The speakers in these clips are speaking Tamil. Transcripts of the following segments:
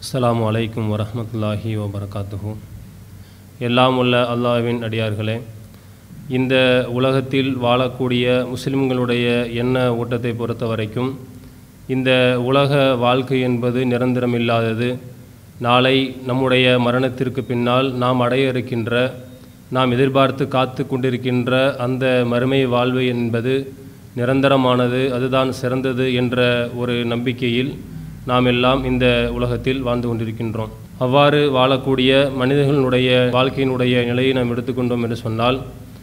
அஸ்ஸலாமு அலைக்கும் வரஹ்மத்துல்லாஹி வபரகாத்துஹு எல்லாம் உள்ள அல்லாஹ்வின் அடியார்களே இந்த உலகத்தில் வாழக்கூடிய முஸ்லிம்களுடைய எண்ண ஓட்டத்தை பொறுத்த வரைக்கும் இந்த உலக வாழ்க்கை என்பது நிரந்தரமில்லாதது நாளை நம்முடைய மரணத்திற்கு பின்னால் நாம் அடைய இருக்கின்ற நாம் எதிர்பார்த்து காத்து கொண்டிருக்கின்ற அந்த மறுமை வாழ்வு என்பது நிரந்தரமானது அதுதான் சிறந்தது என்ற ஒரு நம்பிக்கையில் நாம் எல்லாம் இந்த உலகத்தில் வாழ்ந்து கொண்டிருக்கின்றோம் அவ்வாறு வாழக்கூடிய மனிதர்களுடைய வாழ்க்கையினுடைய நிலையை நாம் எடுத்துக்கொண்டோம் என்று சொன்னால்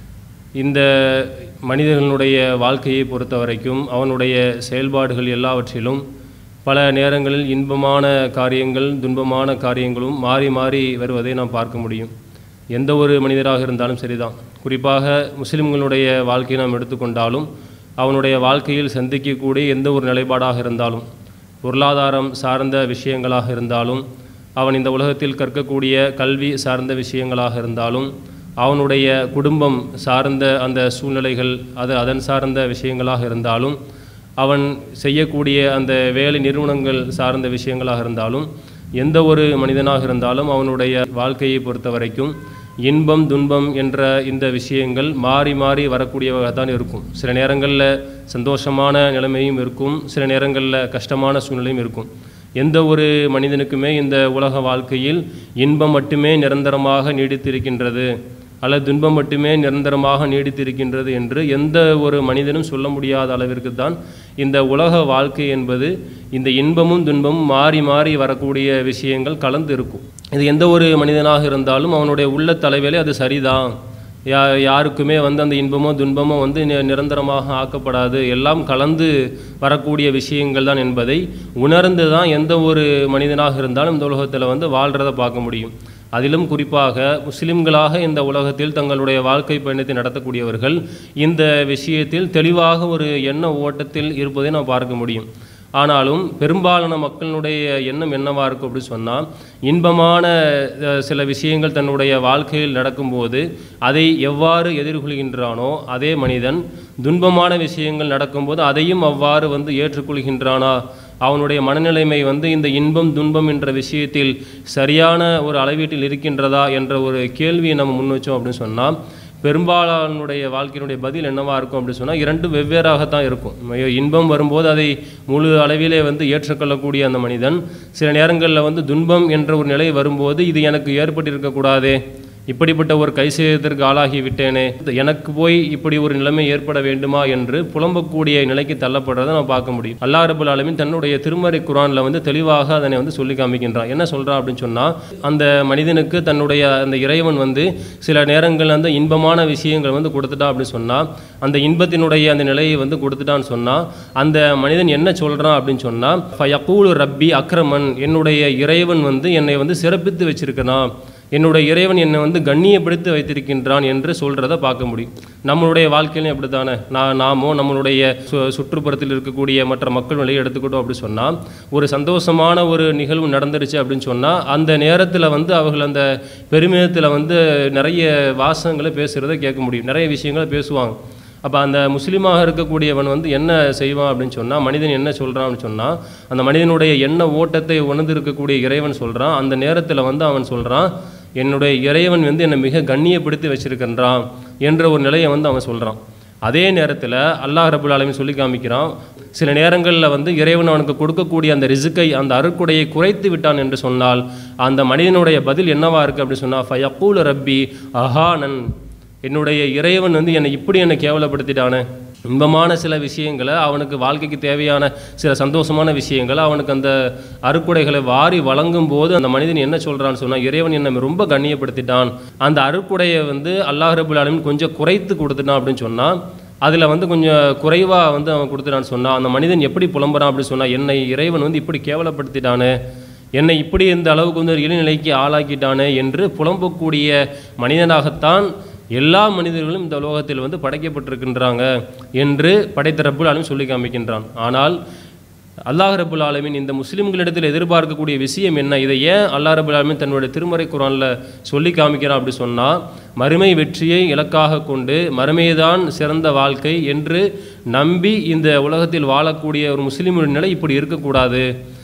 இந்த மனிதர்களுடைய வாழ்க்கையை பொறுத்த வரைக்கும் அவனுடைய செயல்பாடுகள் எல்லாவற்றிலும் பல நேரங்களில் இன்பமான காரியங்கள் துன்பமான காரியங்களும் மாறி மாறி வருவதை நாம் பார்க்க முடியும் எந்த ஒரு மனிதராக இருந்தாலும் சரிதான் குறிப்பாக முஸ்லிம்களுடைய வாழ்க்கையை நாம் எடுத்துக்கொண்டாலும் அவனுடைய வாழ்க்கையில் சந்திக்கக்கூடிய எந்த ஒரு நிலைப்பாடாக இருந்தாலும் பொருளாதாரம் சார்ந்த விஷயங்களாக இருந்தாலும் அவன் இந்த உலகத்தில் கற்கக்கூடிய கல்வி சார்ந்த விஷயங்களாக இருந்தாலும் அவனுடைய குடும்பம் சார்ந்த அந்த சூழ்நிலைகள் அது அதன் சார்ந்த விஷயங்களாக இருந்தாலும் அவன் செய்யக்கூடிய அந்த வேலை நிறுவனங்கள் சார்ந்த விஷயங்களாக இருந்தாலும் எந்த ஒரு மனிதனாக இருந்தாலும் அவனுடைய வாழ்க்கையை பொறுத்த வரைக்கும் இன்பம் துன்பம் என்ற இந்த விஷயங்கள் மாறி மாறி வரக்கூடியவக தான் இருக்கும் சில நேரங்களில் சந்தோஷமான நிலைமையும் இருக்கும் சில நேரங்களில் கஷ்டமான சூழ்நிலையும் இருக்கும் எந்த ஒரு மனிதனுக்குமே இந்த உலக வாழ்க்கையில் இன்பம் மட்டுமே நிரந்தரமாக நீடித்திருக்கின்றது அல்லது துன்பம் மட்டுமே நிரந்தரமாக நீடித்திருக்கின்றது என்று எந்த ஒரு மனிதனும் சொல்ல முடியாத அளவிற்கு தான் இந்த உலக வாழ்க்கை என்பது இந்த இன்பமும் துன்பமும் மாறி மாறி வரக்கூடிய விஷயங்கள் கலந்து இருக்கும் இது எந்த ஒரு மனிதனாக இருந்தாலும் அவனுடைய உள்ள தலைவேலே அது சரிதான் யா யாருக்குமே வந்து அந்த இன்பமோ துன்பமோ வந்து நி- நிரந்தரமாக ஆக்கப்படாது எல்லாம் கலந்து வரக்கூடிய விஷயங்கள் தான் என்பதை உணர்ந்து தான் எந்த ஒரு மனிதனாக இருந்தாலும் இந்த உலகத்தில் வந்து வாழ்கிறத பார்க்க முடியும் அதிலும் குறிப்பாக முஸ்லிம்களாக இந்த உலகத்தில் தங்களுடைய வாழ்க்கை பயணத்தை நடத்தக்கூடியவர்கள் இந்த விஷயத்தில் தெளிவாக ஒரு எண்ண ஓட்டத்தில் இருப்பதை நாம் பார்க்க முடியும் ஆனாலும் பெரும்பாலான மக்களுடைய எண்ணம் என்னவாக இருக்கும் அப்படின்னு சொன்னால் இன்பமான அஹ், சில விஷயங்கள் தன்னுடைய வாழ்க்கையில் நடக்கும்போது அதை எவ்வாறு எதிர்கொள்கின்றானோ அதே மனிதன் துன்பமான விஷயங்கள் நடக்கும்போது அதையும் அவ்வாறு வந்து ஏற்றுக்கொள்கின்றானா அவனுடைய மனநிலைமை வந்து இந்த இன்பம் துன்பம் என்ற விஷயத்தில் சரியான ஒரு அளவீட்டில் இருக்கின்றதா என்ற ஒரு கேள்வியை நம்ம முன் வச்சோம் அப்படின்னு சொன்னால் பெரும்பாலானுடைய வாழ்க்கையினுடைய பதில் என்னவாக இருக்கும் அப்படின்னு சொன்னால் இரண்டு வெவ்வேறாகத்தான் இருக்கும் ஐயோ, இன்பம் வரும்போது அதை முழு அளவிலே வந்து ஏற்றுக்கொள்ளக்கூடிய அந்த மனிதன் சில நேரங்களில் வந்து துன்பம் என்ற ஒரு நிலை வரும்போது இது எனக்கு ஏற்பட்டிருக்கக்கூடாதே இப்படிப்பட்ட ஒரு கை சேதத்திற்கு ஆளாகி விட்டேனே எனக்கு போய் இப்படி ஒரு நிலைமை ஏற்பட வேண்டுமா என்று புலம்பக்கூடிய நிலைக்கு தள்ளப்படுறதை நம்ம பார்க்க முடியும் அல்லாஹ் ரபுல் ஆலமீன் தன்னுடைய திருமறை குரானில் வந்து தெளிவாக அதனை வந்து சொல்லி காமிக்கின்றான் என்ன சொல்றான் அப்படின்னு சொன்னால் அந்த மனிதனுக்கு தன்னுடைய அந்த இறைவன் வந்து சில நேரங்கள் அந்த இன்பமான விஷயங்கள் வந்து கொடுத்துட்டான் அப்படின்னு சொன்னால் அந்த இன்பத்தினுடைய அந்த நிலையை வந்து கொடுத்துட்டான்னு சொன்னால் அந்த மனிதன் என்ன சொல்கிறான் அப்படின்னு சொன்னால் ஃபயக்கூலு ரப்பி அக்ரமன் என்னுடைய இறைவன் வந்து என்னை வந்து சிறப்பித்து வச்சிருக்கிறான் என்னுடைய இறைவன் என்னை வந்து கண்ணியப்படுத்தி வைத்திருக்கின்றான் என்று சொல்கிறத பார்க்க முடியும் நம்மளுடைய வாழ்க்கையிலும் எப்படி தானே நான் நாமோ நம்மளுடைய சு சுற்றுப்புறத்தில் இருக்கக்கூடிய மற்ற மக்கள் நிலையை எடுத்துக்கிட்டோம் அப்படி சொன்னால் ஒரு சந்தோஷமான ஒரு நிகழ்வு நடந்துருச்சு அப்படின்னு சொன்னால் அந்த நேரத்தில் வந்து அவர்கள் அந்த பெருமிதத்தில் வந்து நிறைய வாசகங்களை பேசுகிறத கேட்க முடியும் நிறைய விஷயங்களை பேசுவாங்க அப்போ அந்த முஸ்லீமாக இருக்கக்கூடியவன் வந்து என்ன செய்வான் அப்படின்னு சொன்னால் மனிதன் என்ன சொல்கிறான் அப்படின்னு சொன்னால் அந்த மனிதனுடைய எண்ண ஓட்டத்தை உணர்ந்து இருக்கக்கூடிய இறைவன் சொல்கிறான் அந்த நேரத்தில் வந்து அவன் சொல்கிறான் என்னுடைய இறைவன் வந்து என்னை மிக கண்ணியப்படுத்தி வச்சிருக்கின்றான் என்ற ஒரு நிலையை வந்து அவன் சொல்கிறான் அதே நேரத்தில் அல்லாஹ் ரபுல் ஆலமீன் சொல்லி காமிக்கிறான் சில நேரங்களில் வந்து இறைவன் அவனுக்கு கொடுக்கக்கூடிய அந்த ரிசுக்கை அந்த அருக்குடையை குறைத்து விட்டான் என்று சொன்னால் அந்த மனிதனுடைய பதில் என்னவா இருக்குது அப்படின்னு சொன்னால் ஃபயக்கூல் ரப்பி அஹானன் என்னுடைய இறைவன் வந்து என்னை இப்படி என்னை கேவலப்படுத்திட்டானே இன்பமான சில விஷயங்களை அவனுக்கு வாழ்க்கைக்கு தேவையான சில சந்தோஷமான விஷயங்களை அவனுக்கு அந்த அருக்குடைகளை வாரி வழங்கும் போது அந்த மனிதன் என்ன சொல்கிறான்னு சொன்னால் இறைவன் என்னை ரொம்ப கண்ணியப்படுத்திட்டான் அந்த அருக்குடையை வந்து அல்லாஹ் ரபுல் ஆலமீன் கொஞ்சம் குறைத்து கொடுத்துட்டான் அப்படின்னு சொன்னால் அதில் வந்து கொஞ்சம் குறைவாக வந்து அவன் கொடுத்துட்டான்னு சொன்னான் அந்த மனிதன் எப்படி புலம்புறான் அப்படின்னு சொன்னால் என்னை இறைவன் வந்து இப்படி கேவலப்படுத்திட்டானே என்னை இப்படி இந்த அளவுக்கு வந்து ஒரு இழிநிலைக்கு ஆளாக்கிட்டானே என்று புலம்பக்கூடிய மனிதனாகத்தான் எல்லா மனிதர்களும் இந்த உலகத்தில் வந்து படைக்கப்பட்டிருக்கின்றாங்க என்று படைத்த ரப்புல் ஆலமீன் சொல்லி காமிக்கின்றான் ஆனால் அல்லாஹ் ரபுல் ஆலமீன் இந்த முஸ்லிம்களிடத்தில் எதிர்பார்க்கக்கூடிய விஷயம் என்ன இதை ஏன் அல்லாஹ் ரபுல் ஆலமீன் தன்னுடைய திருமறை குரானில் சொல்லி காமிக்கிறான் அப்படி சொன்னால் மறுமை வெற்றியை இலக்காக கொண்டு மறுமைதான் சிறந்த வாழ்க்கை என்று நம்பி இந்த உலகத்தில் வாழக்கூடிய ஒரு முஸ்லீமுடைய நிலை இப்படி இருக்கக்கூடாது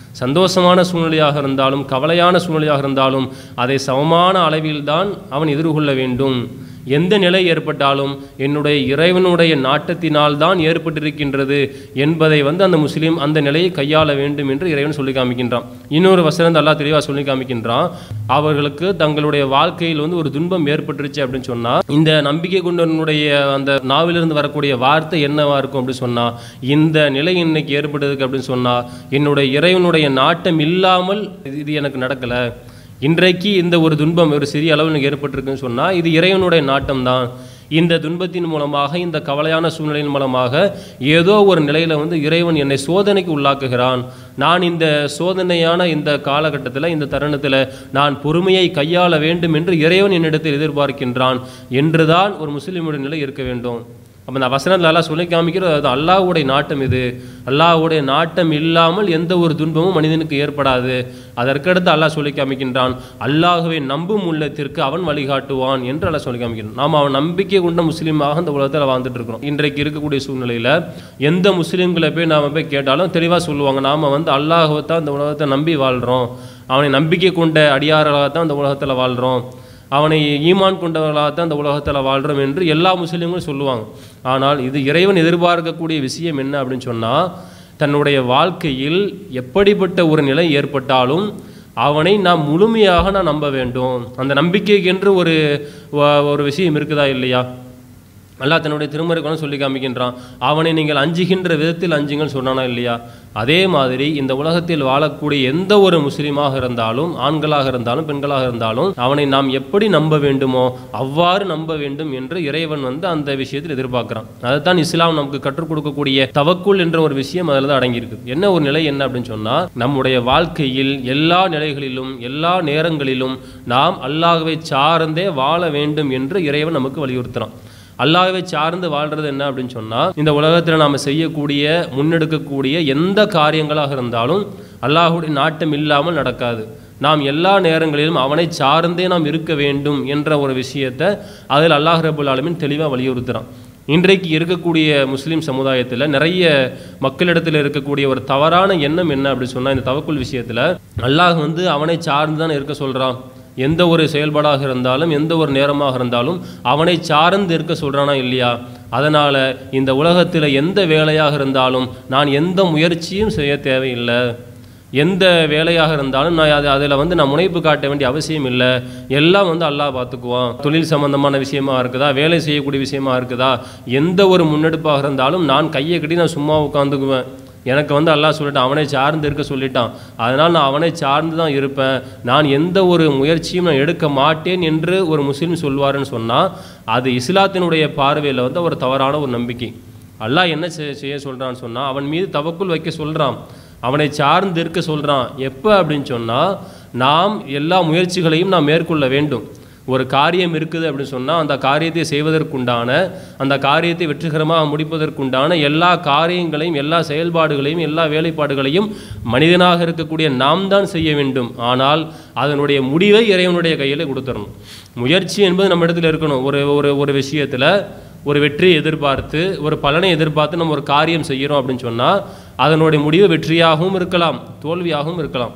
சந்தோஷமான சூழ்நிலையாக இருந்தாலும் கவலையான சூழ்நிலையாக இருந்தாலும் அதை சமமான அளவில்தான் அவன் எதிர்கொள்ள வேண்டும் எந்த நிலை ஏற்பட்டாலும் என்னுடைய இறைவனுடைய நாட்டத்தினால் தான் ஏற்பட்டிருக்கின்றது என்பதை வந்து அந்த முஸ்லீம் அந்த நிலையை கையாள வேண்டும் என்று இறைவன் சொல்லி காமிக்கின்றான் இன்னொரு வசனம் அல்லாஹ் தெளிவாக சொல்லி காமிக்கின்றான் அவர்களுக்கு தங்களுடைய வாழ்க்கையில் வந்து ஒரு துன்பம் ஏற்பட்டுருச்சு அப்படின்னு சொன்னால் இந்த நம்பிக்கை கொண்டவனுடைய அந்த நாவிலிருந்து வரக்கூடிய வார்த்தை என்னவா இருக்கும் அப்படின்னு சொன்னால் இந்த நிலை இன்னைக்கு ஏற்பட்டதுக்கு அப்படின்னு சொன்னால் என்னுடைய இறைவனுடைய நாட்டம் இல்லாமல் இது- இது எனக்கு நடக்கலை இன்றைக்கு இந்த ஒரு துன்பம் ஒரு சிறிய அளவில் எனக்கு ஏற்பட்டிருக்குன்னு சொன்னால் இது இறைவனுடைய நாட்டம் தான் இந்த துன்பத்தின் மூலமாக இந்த கவலையான சூழ்நிலையின் மூலமாக ஏதோ ஒரு நிலையில் வந்து இறைவன் என்னை சோதனைக்கு உள்ளாக்குகிறான் நான் இந்த சோதனையான இந்த காலகட்டத்தில் இந்த தருணத்தில் நான் பொறுமையை கையாள வேண்டும் என்று இறைவன் என்னிடத்தில் எதிர்பார்க்கின்றான் என்றுதான் ஒரு முஸ்லீமுடைய நிலை இருக்க வேண்டும் அப்போ இந்த வசனத்தில் எல்லாம் சொல்லி காமிக்கிறது அது அல்லாஹ்வுடைய நாட்டம் இது அல்லாஹ்வுடைய நாட்டம் இல்லாமல் எந்த ஒரு துன்பமும் மனிதனுக்கு ஏற்படாது அதற்கடுத்து அல்லாஹ் சொல்லி காமிக்கின்றான் அல்லாஹுவை நம்பும் உள்ளத்திற்கு அவன் வழிகாட்டுவான் என்று அல்லாஹ் சொல்லி காமிக்கிறான் நாம் அவன் நம்பிக்கை கொண்ட முஸ்லீமாக இந்த உலகத்தில் வாழ்ந்துட்டு இருக்கிறோம் இன்றைக்கு இருக்கக்கூடிய சூழ்நிலையில் எந்த முஸ்லீம்களை போய் நாம் போய் கேட்டாலும் தெளிவாக சொல்லுவாங்க நாம் வந்து அல்லாஹுவை தான் இந்த உலகத்தை நம்பி வாழ்கிறோம் அவனை நம்பிக்கை கொண்ட அடியார்களாக தான் இந்த உலகத்தில் வாழ்கிறோம் அவனை ஈமான் கொண்டவர்களாகத்தான் இந்த உலகத்தில் வாழ்கிறோம் என்று எல்லா முஸ்லீம்களும் சொல்லுவாங்க ஆனால் இது இறைவன் எதிர்பார்க்கக்கூடிய விஷயம் என்ன அப்படின்னு சொன்னால் தன்னுடைய வாழ்க்கையில் எப்படிப்பட்ட ஒரு நிலை ஏற்பட்டாலும் அவனை நாம் முழுமையாக நான் நம்ப வேண்டும் அந்த நம்பிக்கைக்கென்று ஒரு வ- ஒரு விஷயம் இருக்குதா இல்லையா அல்லாஹ் தன்னுடைய திருமறைக்கான சொல்லி காமிக்கின்றான் அவனை நீங்கள் அஞ்சுகின்ற விதத்தில் அஞ்சுங்கள் சொன்னானா இல்லையா அதே மாதிரி இந்த உலகத்தில் வாழக்கூடிய எந்த ஒரு முஸ்லீமாக இருந்தாலும் ஆண்களாக இருந்தாலும் பெண்களாக இருந்தாலும் அவனை நாம் எப்படி நம்ப வேண்டுமோ அவ்வாறு நம்ப வேண்டும் என்று இறைவன் வந்து அந்த விஷயத்தில் எதிர்பார்க்கிறான் அதைத்தான் இஸ்லாம் நமக்கு கற்றுக் கொடுக்கக்கூடிய தவக்குள் என்ற ஒரு விஷயம் அதில் தான் அடங்கியிருக்கு என்ன ஒரு நிலை என்ன அப்படின்னு சொன்னால் நம்முடைய வாழ்க்கையில் எல்லா நிலைகளிலும் எல்லா நேரங்களிலும் நாம் அல்லாஹ்வை சார்ந்தே வாழ வேண்டும் என்று இறைவன் நமக்கு வலியுறுத்துறான் அல்லாஹ்வை சார்ந்து வாழ்றது என்ன அப்படின்னு சொன்னால் இந்த உலகத்தில் நாம் செய்யக்கூடிய முன்னெடுக்கக்கூடிய எந்த காரியங்களாக இருந்தாலும் அல்லாஹ்வுடைய நாட்டம் இல்லாமல் நடக்காது நாம் எல்லா நேரங்களிலும் அவனை சார்ந்தே நாம் இருக்க வேண்டும் என்ற ஒரு விஷயத்தை அதில் அல்லாஹ் ரபுல் ஆலமீன் தெளிவாக வலியுறுத்துறான் இன்றைக்கு இருக்கக்கூடிய முஸ்லீம் சமுதாயத்தில் நிறைய மக்களிடத்தில் இருக்கக்கூடிய ஒரு தவறான எண்ணம் என்ன அப்படின்னு சொன்னால் இந்த தவக்குள் விஷயத்தில் அல்லாஹ் வந்து அவனை சார்ந்து தான் இருக்க சொல்கிறான் எந்த ஒரு செயல்பாடாக இருந்தாலும் எந்த ஒரு நேரமாக இருந்தாலும் அவனை சார்ந்து இருக்க சொல்கிறானா இல்லையா அதனால் இந்த உலகத்தில் எந்த வேலையாக இருந்தாலும் நான் எந்த முயற்சியும் செய்ய தேவையில்லை எந்த வேலையாக இருந்தாலும் நான் அது அதில் வந்து நான் முனைப்பு காட்ட வேண்டிய அவசியம் இல்லை எல்லாம் வந்து அல்லாஹ் பார்த்துக்குவான் தொழில் சம்பந்தமான விஷயமா இருக்குதா வேலை செய்யக்கூடிய விஷயமா இருக்குதா எந்த ஒரு முன்னெடுப்பாக இருந்தாலும் நான் கையை கட்டி நான் சும்மா உட்காந்துக்குவேன் எனக்கு வந்து அல்லாஹ் சொல்லிட்டான் அவனை சார்ந்து இருக்க சொல்லிட்டான் அதனால் நான் அவனை சார்ந்து தான் இருப்பேன் நான் எந்த ஒரு முயற்சியும் நான் எடுக்க மாட்டேன் என்று ஒரு முஸ்லீம் சொல்வாருன்னு சொன்னால் அது இஸ்லாத்தினுடைய பார்வையில் வந்து ஒரு தவறான ஒரு நம்பிக்கை அல்லாஹ் என்ன செய்- செய்ய சொல்கிறான்னு சொன்னால் அவன் மீது தவக்குள் வைக்க சொல்கிறான் அவனை சார்ந்து இருக்க சொல்கிறான் எப்போ அப்படின்னு சொன்னால் நாம் எல்லா முயற்சிகளையும் நாம் மேற்கொள்ள வேண்டும் ஒரு காரியம் இருக்குது அப்படின்னு சொன்னால் அந்த காரியத்தை செய்வதற்குண்டான அந்த காரியத்தை வெற்றிகரமாக முடிப்பதற்குண்டான எல்லா காரியங்களையும் எல்லா செயல்பாடுகளையும் எல்லா வேலைப்பாடுகளையும் மனிதனாக இருக்கக்கூடிய நாம் தான் செய்ய வேண்டும் ஆனால் அதனுடைய முடிவை இறைவனுடைய கையில் கொடுத்துடணும் முயற்சி என்பது நம்ம இடத்துல இருக்கணும் ஒரு ஒரு ஒரு விஷயத்தில் ஒரு வெற்றியை எதிர்பார்த்து ஒரு பலனை எதிர்பார்த்து நம்ம ஒரு காரியம் செய்கிறோம் அப்படின்னு சொன்னால் அதனுடைய முடிவு வெற்றியாகவும் இருக்கலாம் தோல்வியாகவும் இருக்கலாம்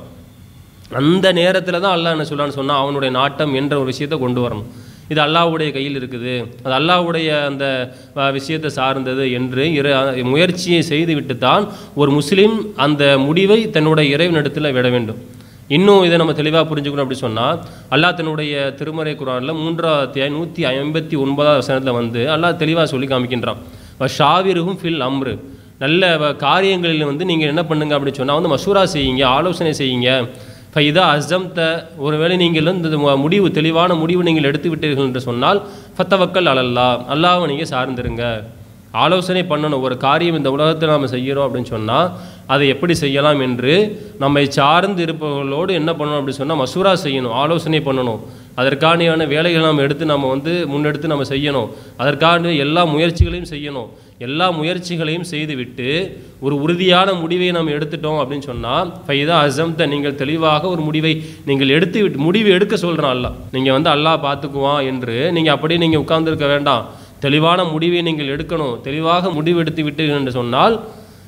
அந்த நேரத்தில் தான் அல்லாஹ் என்ன சொல்லான்னு சொன்னால் அவனுடைய நாட்டம் என்ற ஒரு விஷயத்தை கொண்டு வரணும் இது அல்லாஹ்வுடைய கையில் இருக்குது அது அல்லாஹ்வுடைய அந்த அஹ், விஷயத்தை சார்ந்தது என்று இறை முயற்சியை செய்துவிட்டு தான் ஒரு முஸ்லீம் அந்த முடிவை தன்னுடைய இறைவனிடத்தில் விட வேண்டும் இன்னும் இதை நம்ம தெளிவாக புரிஞ்சுக்கணும் அப்படி சொன்னால் அல்லாஹ் தன்னுடைய திருமறை குரானில் மூன்றாவது அத்தியாயம் நூற்றி ஐம்பத்தி ஒன்பதாவது வசனத்தில் வந்து அல்லாஹ் தெளிவாக சொல்லி காமிக்கின்றான் ஷாவிருகும் ஃபில் அம்ரு நல்ல வ- காரியங்களில் வந்து நீங்கள் என்ன பண்ணுங்க அப்படின்னு சொன்னால் வந்து மசூரா செய்யுங்க ஆலோசனை செய்யுங்க இப்போ இதா அஸ்தம்த ஒருவேளை நீங்கள் வந்து இந்த மு- முடிவு தெளிவான முடிவு நீங்கள் எடுத்து விட்டீர்கள் என்று சொன்னால் ஃபத்தவக்கல் அலல்லா அல்லாஹ்வை நீங்கள் சார்ந்திருங்க ஆலோசனை பண்ணணும் ஒரு காரியம் இந்த உலகத்தில் நாம் செய்கிறோம் அப்படின்னு சொன்னால் அதை எப்படி செய்யலாம் என்று நம்மை சார்ந்து இருப்பவர்களோடு என்ன பண்ணணும் அப்படின்னு சொன்னால் மசூரா செய்யணும் ஆலோசனை பண்ணணும் அதற்கான வேலைகளை நாம் எடுத்து நம்ம வந்து முன்னெடுத்து நம்ம செய்யணும் அதற்கான எல்லா முயற்சிகளையும் செய்யணும் எல்லா முயற்சிகளையும் செய்துவிட்டு ஒரு உறுதியான முடிவை நாம் எடுத்துட்டோம் அப்படின்னு சொன்னால் ஃபைதா அசம்த நீங்கள் தெளிவாக ஒரு முடிவை நீங்கள் எடுத்து விட்டு முடிவு எடுக்க சொல்கிறான் அல்லாஹ் நீங்கள் வந்து அல்லாஹ் பார்த்துக்குவான் என்று நீங்கள் அப்படியே நீங்கள் உட்கார்ந்திருக்க வேண்டாம் தெளிவான முடிவை நீங்கள் எடுக்கணும் தெளிவாக முடிவு எடுத்து விட்டீர்கள் என்று சொன்னால்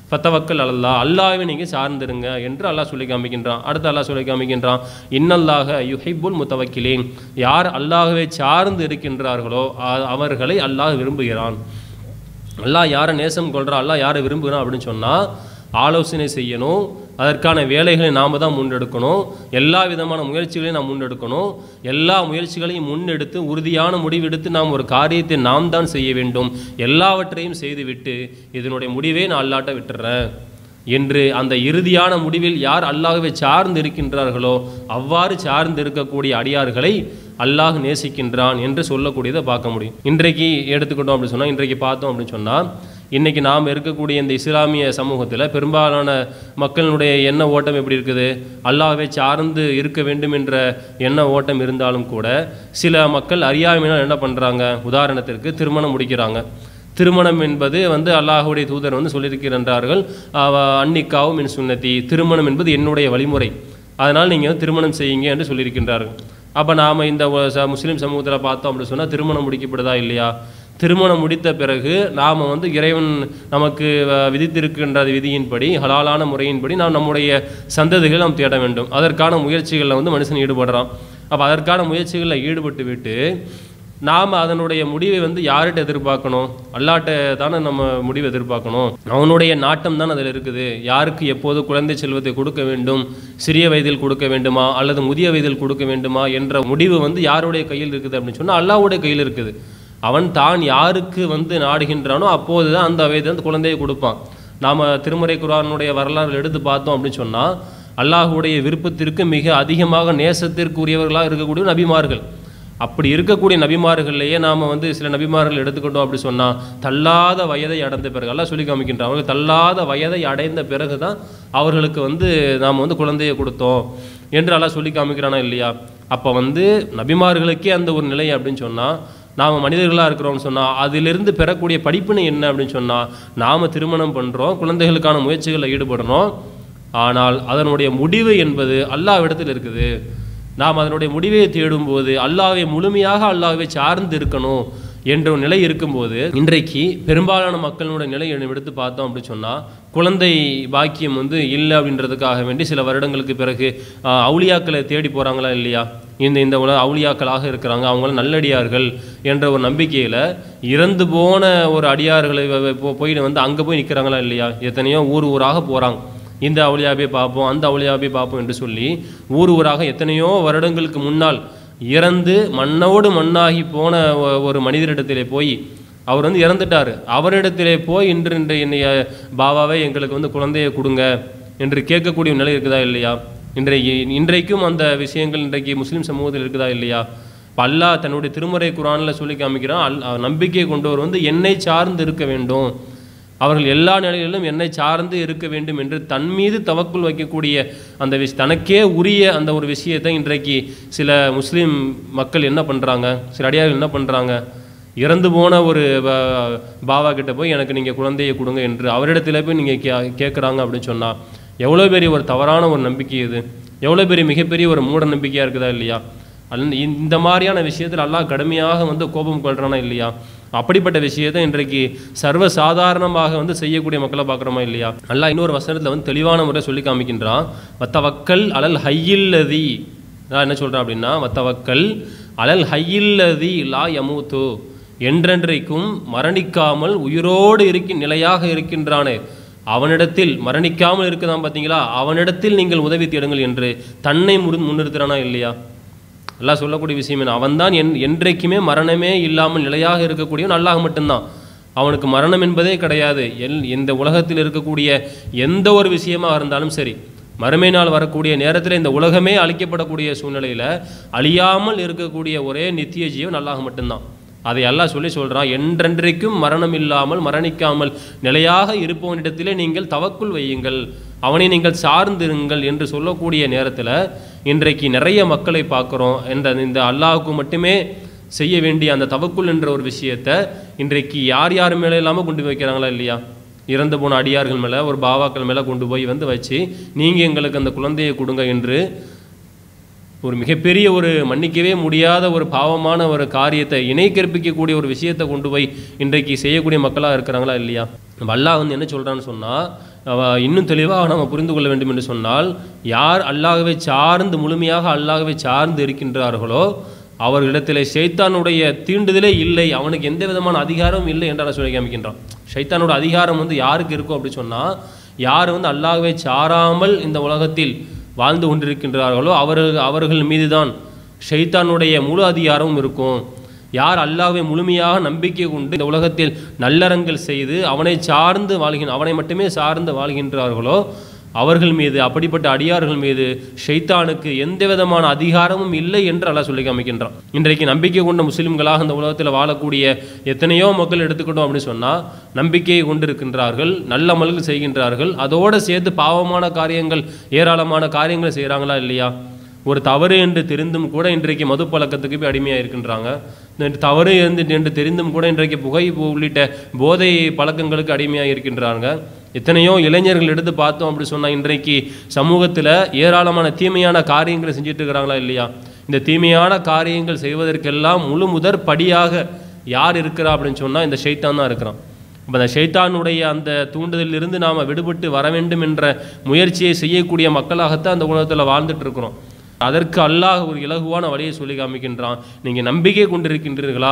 ஃபத்தவக்கல் அல்லா அல்லாஹ்வை நீங்கள் சார்ந்திருங்க என்று அல்லாஹ் சொல்லி காமிக்கின்றான் அடுத்து அல்லாஹ் சொல்லி காமிக்கின்றான் இன்னல்லாக யுஹிப்புல் முத்தவக்கிலேன் யார் அல்லாஹ்வை சார்ந்து இருக்கின்றார்களோ அ- அவர்களை அல்லாஹ் விரும்புகிறான் அல்லாஹ் யாரை நேசம் கொள்றா அல்லாஹ் யாரை விரும்புகிறான் அப்படின்னு சொன்னால் ஆலோசனை செய்யணும் அதற்கான வேலைகளை நாம் தான் முன்னெடுக்கணும் எல்லா விதமான முயற்சிகளையும் நாம் முன்னெடுக்கணும் எல்லா முயற்சிகளையும் முன்னெடுத்து உறுதியான முடிவெடுத்து நாம் ஒரு காரியத்தை நாம் தான் செய்ய வேண்டும் எல்லாவற்றையும் செய்துவிட்டு இதனுடைய முடிவே நான் அல்லாட்ட விட்டுறேன் என்று அந்த இறுதியான முடிவில் யார் அல்லாஹ்வை சார்ந்து இருக்கின்றார்களோ அவ்வாறு சார்ந்து இருக்கக்கூடிய அடியார்களை அல்லாஹ் நேசிக்கின்றான் என்று சொல்லக்கூடியதை பார்க்க முடியும் இன்றைக்கு எடுத்துக்கிட்டோம் அப்படின்னு சொன்னால் இன்றைக்கு பார்த்தோம் அப்படின்னு சொன்னால் இன்றைக்கி நாம் இருக்கக்கூடிய இந்த இஸ்லாமிய சமூகத்தில் பெரும்பாலான மக்களினுடைய எண்ண ஓட்டம் எப்படி இருக்குது அல்லாஹ்வை சார்ந்து இருக்க வேண்டும் என்ற எண்ண ஓட்டம் இருந்தாலும் கூட சில மக்கள் அறியாமையினால் என்ன பண்ணுறாங்க உதாரணத்திற்கு திருமணம் முடிக்கிறாங்க திருமணம் என்பது வந்து அல்லாஹுடைய தூதர் வந்து சொல்லியிருக்கின்றார்கள் அவ- அன்னிக்காவும் என் சுன்னதி திருமணம் என்பது என்னுடைய வழிமுறை அதனால் நீங்கள் வந்து திருமணம் செய்யுங்க என்று சொல்லியிருக்கின்றார்கள் அப்போ நாம் இந்த ஒ- ச- முஸ்லீம் சமூகத்தில் பார்த்தோம் அப்படின்னு சொன்னால் திருமணம் முடிக்கப்படுதா இல்லையா திருமணம் முடித்த பிறகு நாம் வந்து இறைவன் நமக்கு அஹ், விதித்திருக்கின்ற விதியின்படி ஹலாலான முறையின்படி நாம் நம்முடைய சந்ததிகளை நாம் தேட வேண்டும் அதற்கான முயற்சிகளில் வந்து மனுஷன் ஈடுபடுறான் அப்போ அதற்கான முயற்சிகளில் ஈடுபட்டு விட்டு நாம் அதனுடைய முடிவை வந்து யார்கிட்ட எதிர்பார்க்கணும் அல்லாட்ட தானே நம்ம முடிவு எதிர்பார்க்கணும் அவனுடைய நாட்டம் தான் அதில் இருக்குது யாருக்கு எப்போது குழந்தை செல்வத்தை கொடுக்க வேண்டும் சிறிய வயதில் கொடுக்க வேண்டுமா அல்லது முதிய வயதில் கொடுக்க வேண்டுமா என்ற முடிவு வந்து யாருடைய கையில் இருக்குது அப்படின்னு சொன்னால் அல்லாஹ்வுடைய கையில் இருக்குது அவன் தான் யாருக்கு வந்து நாடுகின்றானோ அப்போது தான் அந்த வயதில் அந்த குழந்தையை கொடுப்பான் நாம் திருமறை குரானுடைய வரலாறு எடுத்து பார்த்தோம் அப்படின்னு சொன்னால் அல்லாஹ்வுடைய விருப்பத்திற்கு மிக அதிகமாக நேசத்திற்குரியவர்களாக இருக்கக்கூடிய நபிமார்கள் அப்படி இருக்கக்கூடிய நபிமார்கள்லேயே நாம் வந்து சில நபிமார்கள் எடுத்துக்கிட்டோம் அப்படி சொன்னால் தள்ளாத வயதை அடைந்த பிறகு எல்லாம் சொல்லி காமிக்கின்றோம் அவர்கள் தள்ளாத வயதை அடைந்த பிறகு தான் அவர்களுக்கு வந்து நாம் வந்து குழந்தையை கொடுத்தோம் என்று எல்லாம் சொல்லி காமிக்கிறானா இல்லையா அப்போ வந்து நபிமார்களுக்கே அந்த ஒரு நிலை அப்படின்னு சொன்னால் நாம் மனிதர்களாக இருக்கிறோம்னு சொன்னால் அதிலிருந்து பெறக்கூடிய படிப்பினை என்ன அப்படின்னு சொன்னால் நாம் திருமணம் பண்ணுறோம் குழந்தைகளுக்கான முயற்சிகளில் ஈடுபடுறோம் ஆனால் அதனுடைய முடிவு என்பது அல்லாவிடத்தில் இருக்குது நாம் அதனுடைய முடிவை தேடும்போது அல்லாவை முழுமையாக அல்லாவை சார்ந்து இருக்கணும் என்ற ஒரு நிலை இருக்கும்போது இன்றைக்கு பெரும்பாலான மக்களுடைய நிலை எடுத்து பார்த்தோம் அப்படின்னு சொன்னால் குழந்தை பாக்கியம் வந்து இல்லை அப்படின்றதுக்காக வேண்டி சில வருடங்களுக்கு பிறகு ஆஹ், அவுலியாக்களை தேடி போகிறாங்களா இல்லையா இந்த இந்த உலக அவுலியாக்களாக இருக்கிறாங்க அவங்களும் நல்லடியார்கள் என்ற ஒரு நம்பிக்கையில் இறந்து போன ஒரு அடியார்களை வ- வ- போ- போய் வந்து அங்கே போய் நிற்கிறாங்களா இல்லையா எத்தனையோ ஊர் ஊராக போகிறாங்க இந்த அவுளியாவே பார்ப்போம் அந்த அவுளியாவே பார்ப்போம் என்று சொல்லி ஊர் ஊராக எத்தனையோ வருடங்களுக்கு முன்னால் இறந்து மண்ணோடு மண்ணாகி போன ஒ- ஒரு மனிதரிடத்திலே போய் அவர் வந்து இறந்துட்டார் அவரிடத்திலே போய் இன்று இன்று என்னைய பாபாவே எங்களுக்கு வந்து குழந்தையை கொடுங்க என்று கேட்கக்கூடிய நிலை இருக்குதா இல்லையா இன்றைக்கு இன்றைக்கும் அந்த விஷயங்கள் இன்றைக்கு முஸ்லீம் சமூகத்தில் இருக்குதா இல்லையா இப்ப அல்லாஹ் தன்னுடைய திருமறை குரானில் சொல்லி காமிக்கிறான் அல் அஹ் நம்பிக்கை கொண்டவர் வந்து என்னை சார்ந்து இருக்க வேண்டும் அவர்கள் எல்லா நிலைகளிலும் என்னை சார்ந்து இருக்க வேண்டும் என்று தன் மீது தவக்குள் வைக்கக்கூடிய அந்த விஷ் தனக்கே உரிய அந்த ஒரு விஷயத்தை இன்றைக்கு சில முஸ்லீம் மக்கள் என்ன பண்ணுறாங்க சில அடியார்கள் என்ன பண்ணுறாங்க இறந்து போன ஒரு ப- பாபா கிட்ட போய் எனக்கு நீங்கள் குழந்தையை கொடுங்க என்று அவரிடத்துல போய் நீங்கள் கே கேட்குறாங்க அப்படின்னு சொன்னால் எவ்வளோ பெரிய ஒரு தவறான ஒரு நம்பிக்கை இது எவ்வளோ பெரிய மிகப்பெரிய ஒரு மூட நம்பிக்கையாக இருக்குதா இல்லையா அல்ல இந்த மாதிரியான விஷயத்தில் அல்லாஹ் கடுமையாக வந்து கோபம் கொள்றானா இல்லையா அப்படிப்பட்ட விஷயத்தை இன்றைக்கு சர்வ சாதாரணமாக வந்து செய்யக்கூடிய மக்களை பார்க்குறோமா இல்லையா அல்லாஹ் இன்னொரு வசனத்தில் வந்து தெளிவான முறை சொல்லி காமிக்கின்றான் வத்தவக்கல் அலல் ஹையில்லதி நான் என்ன சொல்கிறேன் அப்படின்னா வத்தவக்கல் அலல் ஹையில்லதி லா யமூத்து என்றென்றைக்கும் மரணிக்காமல் உயிரோடு இருக்கி நிலையாக இருக்கின்றானே அவனிடத்தில் மரணிக்காமல் இருக்குதான் பார்த்தீங்களா அவனிடத்தில் நீங்கள் உதவி தேடுங்கள் என்று தன்னை முன் முன்னிறுத்துறானா இல்லையா அல்லாஹ் சொல்லக்கூடிய விஷயம் என்ன அவன்தான் என் என்றைக்குமே மரணமே இல்லாமல் நிலையாக இருக்கக்கூடியவன் அல்லாஹ் மட்டும்தான் அவனுக்கு மரணம் என்பதே கிடையாது எல் இந்த உலகத்தில் இருக்கக்கூடிய எந்த ஒரு விஷயமாக இருந்தாலும் சரி மறுமை நாள் வரக்கூடிய நேரத்தில் இந்த உலகமே அழிக்கப்படக்கூடிய சூழ்நிலையில் அழியாமல் இருக்கக்கூடிய ஒரே நித்திய ஜீவன் அல்லாஹ் மட்டும்தான் அதை அல்லாஹ் சொல்லி சொல்றான் என்றென்றைக்கும் மரணம் இல்லாமல் மரணிக்காமல் நிலையாக இருப்பவனிடத்திலே நீங்கள் தவக்குள் வையுங்கள் அவனை நீங்கள் சார்ந்திருங்கள் என்று சொல்லக்கூடிய நேரத்தில் இன்றைக்கு நிறைய மக்களை பார்க்குறோம் என்ற இந்த அல்லாஹ்வுக்கு மட்டுமே செய்ய வேண்டிய அந்த தவக்குள் என்ற ஒரு விஷயத்தை இன்றைக்கு யார் யார் மேலே இல்லாமல் கொண்டு போய் வைக்கிறாங்களா இல்லையா இறந்து போன அடியார்கள் மேலே ஒரு பாவாக்கள் மேலே கொண்டு போய் வந்து வச்சு நீங்கள் எங்களுக்கு அந்த குழந்தையை கொடுங்க என்று ஒரு மிகப்பெரிய ஒரு மன்னிக்கவே முடியாத ஒரு பாவமான ஒரு காரியத்தை இணை கற்பிக்கக்கூடிய ஒரு விஷயத்தை கொண்டு போய் இன்றைக்கு செய்யக்கூடிய மக்களாக இருக்கிறாங்களா இல்லையா நம்ம அல்லாஹ் வந்து என்ன சொல்கிறான்னு சொன்னால் இன்னும் தெளிவாக நம்ம புரிந்து கொள்ள வேண்டும் என்று சொன்னால் யார் அல்லாஹ்வை சார்ந்து முழுமையாக அல்லாஹ்வை சார்ந்து இருக்கின்றார்களோ அவர்களிடத்திலே ஷைத்தானுடைய தீண்டுதலே இல்லை அவனுக்கு எந்த விதமான அதிகாரமும் இல்லை என்று சொல்லி காமிக்கின்றான் ஷைத்தானோட அதிகாரம் வந்து யாருக்கு இருக்கும் அப்படி சொன்னால் யார் வந்து அல்லாஹ்வை சாராமல் இந்த உலகத்தில் வாழ்ந்து கொண்டிருக்கின்றார்களோ அவர்கள் அவர்கள் மீதுதான் ஷைத்தானுடைய முழு அதிகாரமும் இருக்கும் யார் அல்லாஹ்வை முழுமையாக நம்பிக்கை கொண்டு இந்த உலகத்தில் நல்லறங்கள் செய்து அவனை சார்ந்து வாழ்கின்ற அவனை மட்டுமே சார்ந்து வாழ்கின்றார்களோ அவர்கள் மீது அப்படிப்பட்ட அடியார்கள் மீது ஷைத்தானுக்கு எந்த விதமான அதிகாரமும் இல்லை என்று அல்லாஹ் சொல்லி காமிக்கின்றான் இன்றைக்கு நம்பிக்கை கொண்ட முஸ்லிம்களாக இந்த உலகத்தில் வாழக்கூடிய எத்தனையோ மக்கள் எடுத்துக்கிட்டோம் அப்படின்னு சொன்னால் நம்பிக்கையை கொண்டிருக்கின்றார்கள் நல்ல அமல்கள் செய்கின்றார்கள் அதோடு சேர்த்து பாவமான காரியங்கள் ஏராளமான காரியங்கள் செய்கிறாங்களா இல்லையா ஒரு தவறு என்று தெரிந்தும் கூட இன்றைக்கு மது பழக்கத்துக்கு போய் அடிமையாக இருக்கின்றாங்க இந்த தவறு என்று என்று தெரிந்தும் கூட இன்றைக்கு புகை உள்ளிட்ட போதை பழக்கங்களுக்கு அடிமையாக இருக்கின்றாங்க எத்தனையோ இளைஞர்கள் எடுத்து பார்த்தோம் அப்படி சொன்னால் இன்றைக்கு சமூகத்தில் ஏராளமான தீமையான காரியங்களை செஞ்சுட்டு இருக்கிறாங்களா இல்லையா இந்த தீமையான காரியங்கள் செய்வதற்கெல்லாம் முழு முதற் படியாக யார் இருக்கிறா அப்படின்னு சொன்னால் இந்த ஷைத்தான் தான் இருக்கிறான் அப்போ அந்த ஷைத்தானுடைய அந்த தூண்டுதலிலிருந்து நாம் விடுபட்டு வர வேண்டும் என்ற முயற்சியை செய்யக்கூடிய மக்களாகத்தான் அந்த உலகத்தில் வாழ்ந்துட்டு இருக்கிறோம் அதற்கு அல்லாஹ் ஒரு இலகுவான வழியை சொல்லி காமிக்கின்றான் நீங்கள் நம்பிக்கை கொண்டிருக்கின்றீர்களா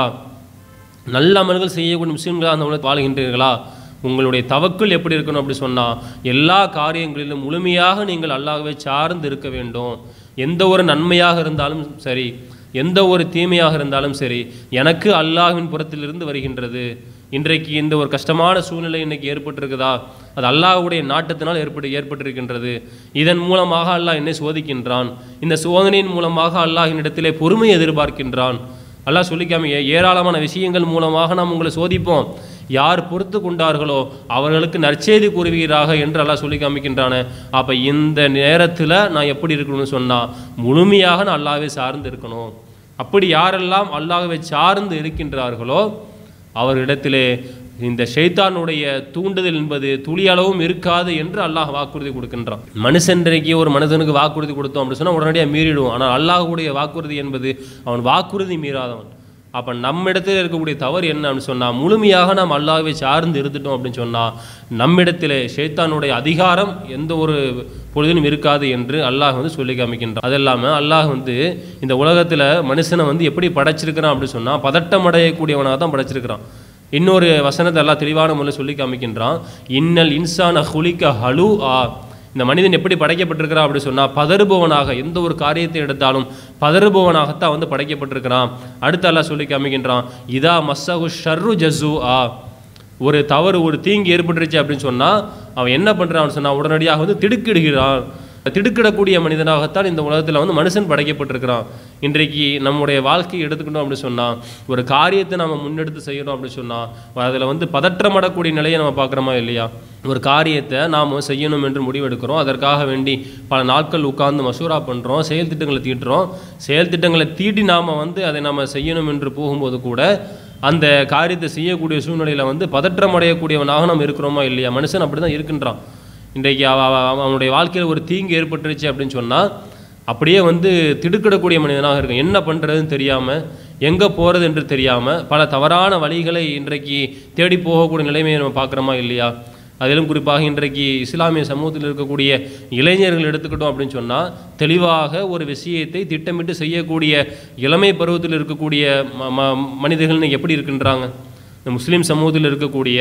நல்ல அமல்கள் செய்யக்கூடிய முஸ்லீம்களாக அந்த உலகத்தில் வாழ்கின்றீர்களா உங்களுடைய தவக்குள் எப்படி இருக்கணும் அப்படி சொன்னால் எல்லா காரியங்களிலும் முழுமையாக நீங்கள் அல்லாஹ்வை சார்ந்து இருக்க வேண்டும் எந்த ஒரு நன்மையாக இருந்தாலும் சரி எந்த ஒரு தீமையாக இருந்தாலும் சரி எனக்கு அல்லாஹ்வின் புறத்திலிருந்து வருகின்றது இன்றைக்கு இந்த ஒரு கஷ்டமான சூழ்நிலை இன்னைக்கு ஏற்பட்டிருக்குதா அது அல்லாஹ்வுடைய நாட்டத்தினால் ஏற்பட்டு ஏற்பட்டிருக்கின்றது இதன் மூலமாக அல்லாஹ் என்னை சோதிக்கின்றான் இந்த சோதனையின் மூலமாக அல்லாஹ்வினிடத்திலே பொறுமை எதிர்பார்க்கின்றான் அல்லாஹ் சொல்லிக்காம ஏ- ஏராளமான விஷயங்கள் மூலமாக நாம் உங்களை சோதிப்போம் யார் பொறுத்து கொண்டார்களோ அவர்களுக்கு நற்செய்தி கூறுவீராக என்று அல்லாஹ் சொல்லி காமிக்கின்றானே அப்போ இந்த நேரத்தில் நான் எப்படி இருக்கணும்னு சொன்னால் முழுமையாக நான் அல்லாஹ்வை சார்ந்து இருக்கணும் அப்படி யாரெல்லாம் அல்லாஹ்வை சார்ந்து இருக்கின்றார்களோ அவர்களிடத்திலே இந்த ஷைத்தானுடைய தூண்டுதல் என்பது துளியளவும் இருக்காது என்று அல்லாஹ் வாக்குறுதி கொடுக்கின்றான் மனுஷன்றைக்கு ஒரு மனிதனுக்கு வாக்குறுதி கொடுத்தோம் அப்படின்னு சொன்னால் உடனடியாக மீறிடுவோம் ஆனால் அல்லாஹ்வுடைய வாக்குறுதி என்பது அவன் வாக்குறுதி மீறாதவன் அப்போ நம்மிடத்தில் இருக்கக்கூடிய தவறு என்ன அப்படின்னு சொன்னால் முழுமையாக நாம் அல்லாஹ்வை சார்ந்து இருந்துட்டோம் அப்படின்னு சொன்னால் நம்மிடத்திலே ஷைத்தானுடைய அதிகாரம் எந்த ஒரு பொழுதிலும் இருக்காது என்று அல்லாஹ் வந்து சொல்லி காமிக்கின்றான் அது இல்லாமல் அல்லாஹ் வந்து இந்த உலகத்தில் மனுஷனை வந்து எப்படி படைச்சிருக்கிறான் அப்படின்னு சொன்னால் பதட்டம் அடையக்கூடியவனாக தான் படைச்சிருக்கிறான் இன்னொரு வசனத்தை எல்லாம் தெளிவான முறையில் சொல்லி காமிக்கின்றான் இன்னல் இன்சான ஹுலிக்க ஹலு ஆ இந்த மனிதன் எப்படி படைக்கப்பட்டிருக்கிறான் அப்படி சொன்னால் பதறுபவனாக எந்த ஒரு காரியத்தை எடுத்தாலும் பதறுபவனாகத்தான் வந்து படைக்கப்பட்டிருக்கிறான் அடுத்து அல்லாஹ் சொல்லி காமிக்கின்றான் இதா மஸ்ஸஹு ஷர்ரு ஜஸ்ஸு ஆ ஒரு தவறு ஒரு தீங்கு ஏற்பட்டுருச்சு அப்படின்னு சொன்னால் அவன் என்ன பண்ணுறான்னு சொன்னால் உடனடியாக வந்து திடுக்கிடுகிறான் திடுக்கிடக்கூடிய மனிதனாகத்தான் இந்த உலகத்தில் வந்து மனுஷன் படைக்கப்பட்டிருக்கிறான் இன்றைக்கு நம்முடைய வாழ்க்கையை எடுத்துக்கிட்டோம் அப்படின்னு சொன்னால் ஒரு காரியத்தை நம்ம முன்னெடுத்து செய்யணும் அப்படின்னு சொன்னால் அதில் வந்து பதற்றமடக்கூடிய நிலையை நம்ம பார்க்குறோமா இல்லையா ஒரு காரியத்தை நாம் செய்யணும் என்று முடிவெடுக்கிறோம் அதற்காக வேண்டி பல நாட்கள் உட்கார்ந்து மசூரா பண்ணுறோம் செயல் திட்டங்களை தீட்டுறோம் செயல் திட்டங்களை தீட்டி நாம் வந்து அதை நாம் செய்யணும் என்று போகும்போது கூட அந்த காரியத்தை செய்யக்கூடிய சூழ்நிலையில் வந்து பதற்றம் அடையக்கூடியவனாக நாம் இருக்கிறோமா இல்லையா மனுஷன் அப்படி தான் இருக்கின்றான் இன்றைக்கு அவ அவ- அவ- அவனுடைய வாழ்க்கையில் ஒரு தீங்கு ஏற்பட்டுருச்சு அப்படின்னு சொன்னால் அப்படியே வந்து திடுக்கிடக்கூடிய மனிதனாக இருக்கும் என்ன பண்ணுறதுன்னு தெரியாமல் எங்கே போகிறது என்று தெரியாமல் பல தவறான வழிகளை இன்றைக்கு தேடி போகக்கூடிய நிலைமையை நம்ம பார்க்குறோமா இல்லையா அதிலும் குறிப்பாக இன்றைக்கு இஸ்லாமிய சமூகத்தில் இருக்கக்கூடிய இளைஞர்கள் எடுத்துக்கிட்டோம் அப்படின்னு சொன்னால் தெளிவாக ஒரு விஷயத்தை திட்டமிட்டு செய்யக்கூடிய இளமை பருவத்தில் இருக்கக்கூடிய ம ம- மனிதர்கள் இன்னைக்கு எப்படி இருக்கின்றாங்க இந்த முஸ்லீம் சமூகத்தில் இருக்கக்கூடிய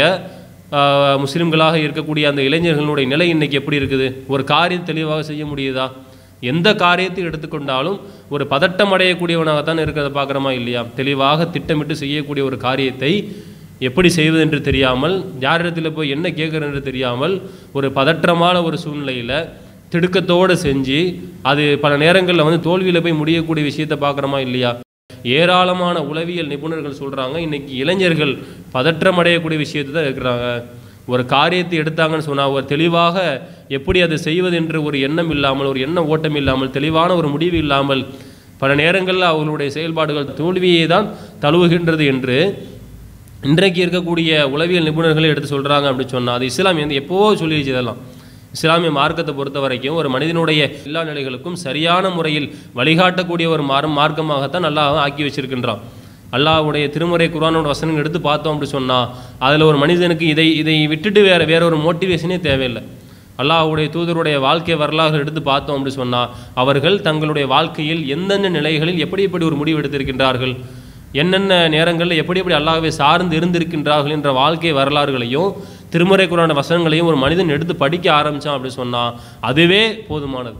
ஆஹ், முஸ்லிம்களாக இருக்கக்கூடிய அந்த இளைஞர்களுடைய நிலை இன்னைக்கு எப்படி இருக்குது ஒரு காரியம் தெளிவாக செய்ய முடியுதா எந்த காரியத்தை எடுத்துக்கொண்டாலும் ஒரு பதட்டம் அடையக்கூடியவனாகத்தான் இருக்கிறத பார்க்குறோமா இல்லையா தெளிவாக திட்டமிட்டு செய்யக்கூடிய ஒரு காரியத்தை எப்படி செய்வது என்று தெரியாமல் யாரிடத்தில் போய் என்ன கேட்குறது என்று தெரியாமல் ஒரு பதற்றமான ஒரு சூழ்நிலையில் திடுக்கத்தோடு செஞ்சு அது பல நேரங்களில் வந்து தோல்வியில் போய் முடியக்கூடிய விஷயத்தை பார்க்குறோமா இல்லையா ஏராளமான உளவியல் நிபுணர்கள் சொல்கிறாங்க இன்னைக்கு இளைஞர்கள் பதற்றம் அடையக்கூடிய விஷயத்தை தான் இருக்கிறாங்க ஒரு காரியத்தை எடுத்தாங்கன்னு சொன்னால் ஒரு தெளிவாக எப்படி அதை செய்வது என்று ஒரு எண்ணம் இல்லாமல் ஒரு எண்ண ஓட்டம் இல்லாமல் தெளிவான ஒரு முடிவு இல்லாமல் பல நேரங்களில் அவர்களுடைய செயல்பாடுகள் தோல்வியை தான் தழுவுகின்றது என்று இன்றைக்கு இருக்கக்கூடிய உளவியல் நிபுணர்களே எடுத்து சொல்கிறாங்க அப்படின்னு சொன்னால் அது இஸ்லாம் வந்து எப்போவோ சொல்லிடுச்சு இதெல்லாம் இஸ்லாமிய மார்க்கத்தை பொறுத்த வரைக்கும் ஒரு மனிதனுடைய எல்லா நிலைகளுக்கும் சரியான முறையில் வழிகாட்டக்கூடிய ஒரு மார்க்கம் மார்க்கமாகத்தான் அல்லாஹ் ஆக்கி வச்சிருக்கின்றான் அல்லாஹ்வுடைய திருமுறை குர்ஆனோட வசனங்கள் எடுத்து பார்த்தோம் அப்படி சொன்னால் அதில் ஒரு மனிதனுக்கு இதை இதை விட்டுட்டு வேற வேற ஒரு மோட்டிவேஷனே தேவையில்லை அல்லாஹ்வுடைய தூதருடைய வாழ்க்கை வரலாறு எடுத்து பார்த்தோம் அப்படி சொன்னால் அவர்கள் தங்களுடைய வாழ்க்கையில் எந்தெந்த நிலைகளில் எப்படி எப்படி ஒரு முடிவு எடுத்திருக்கின்றார்கள் என்னென்ன நேரங்களில் எப்படி எப்படி அல்லாஹ்வை சார்ந்து இருந்திருக்கின்றார்கள் என்ற வாழ்க்கை வரலாறுகளையும் திருமுறை குரான வசனங்களையும் ஒரு மனிதன் எடுத்து படிக்க ஆரம்பித்தான் அப்படி சொன்னால் அதுவே போதுமானது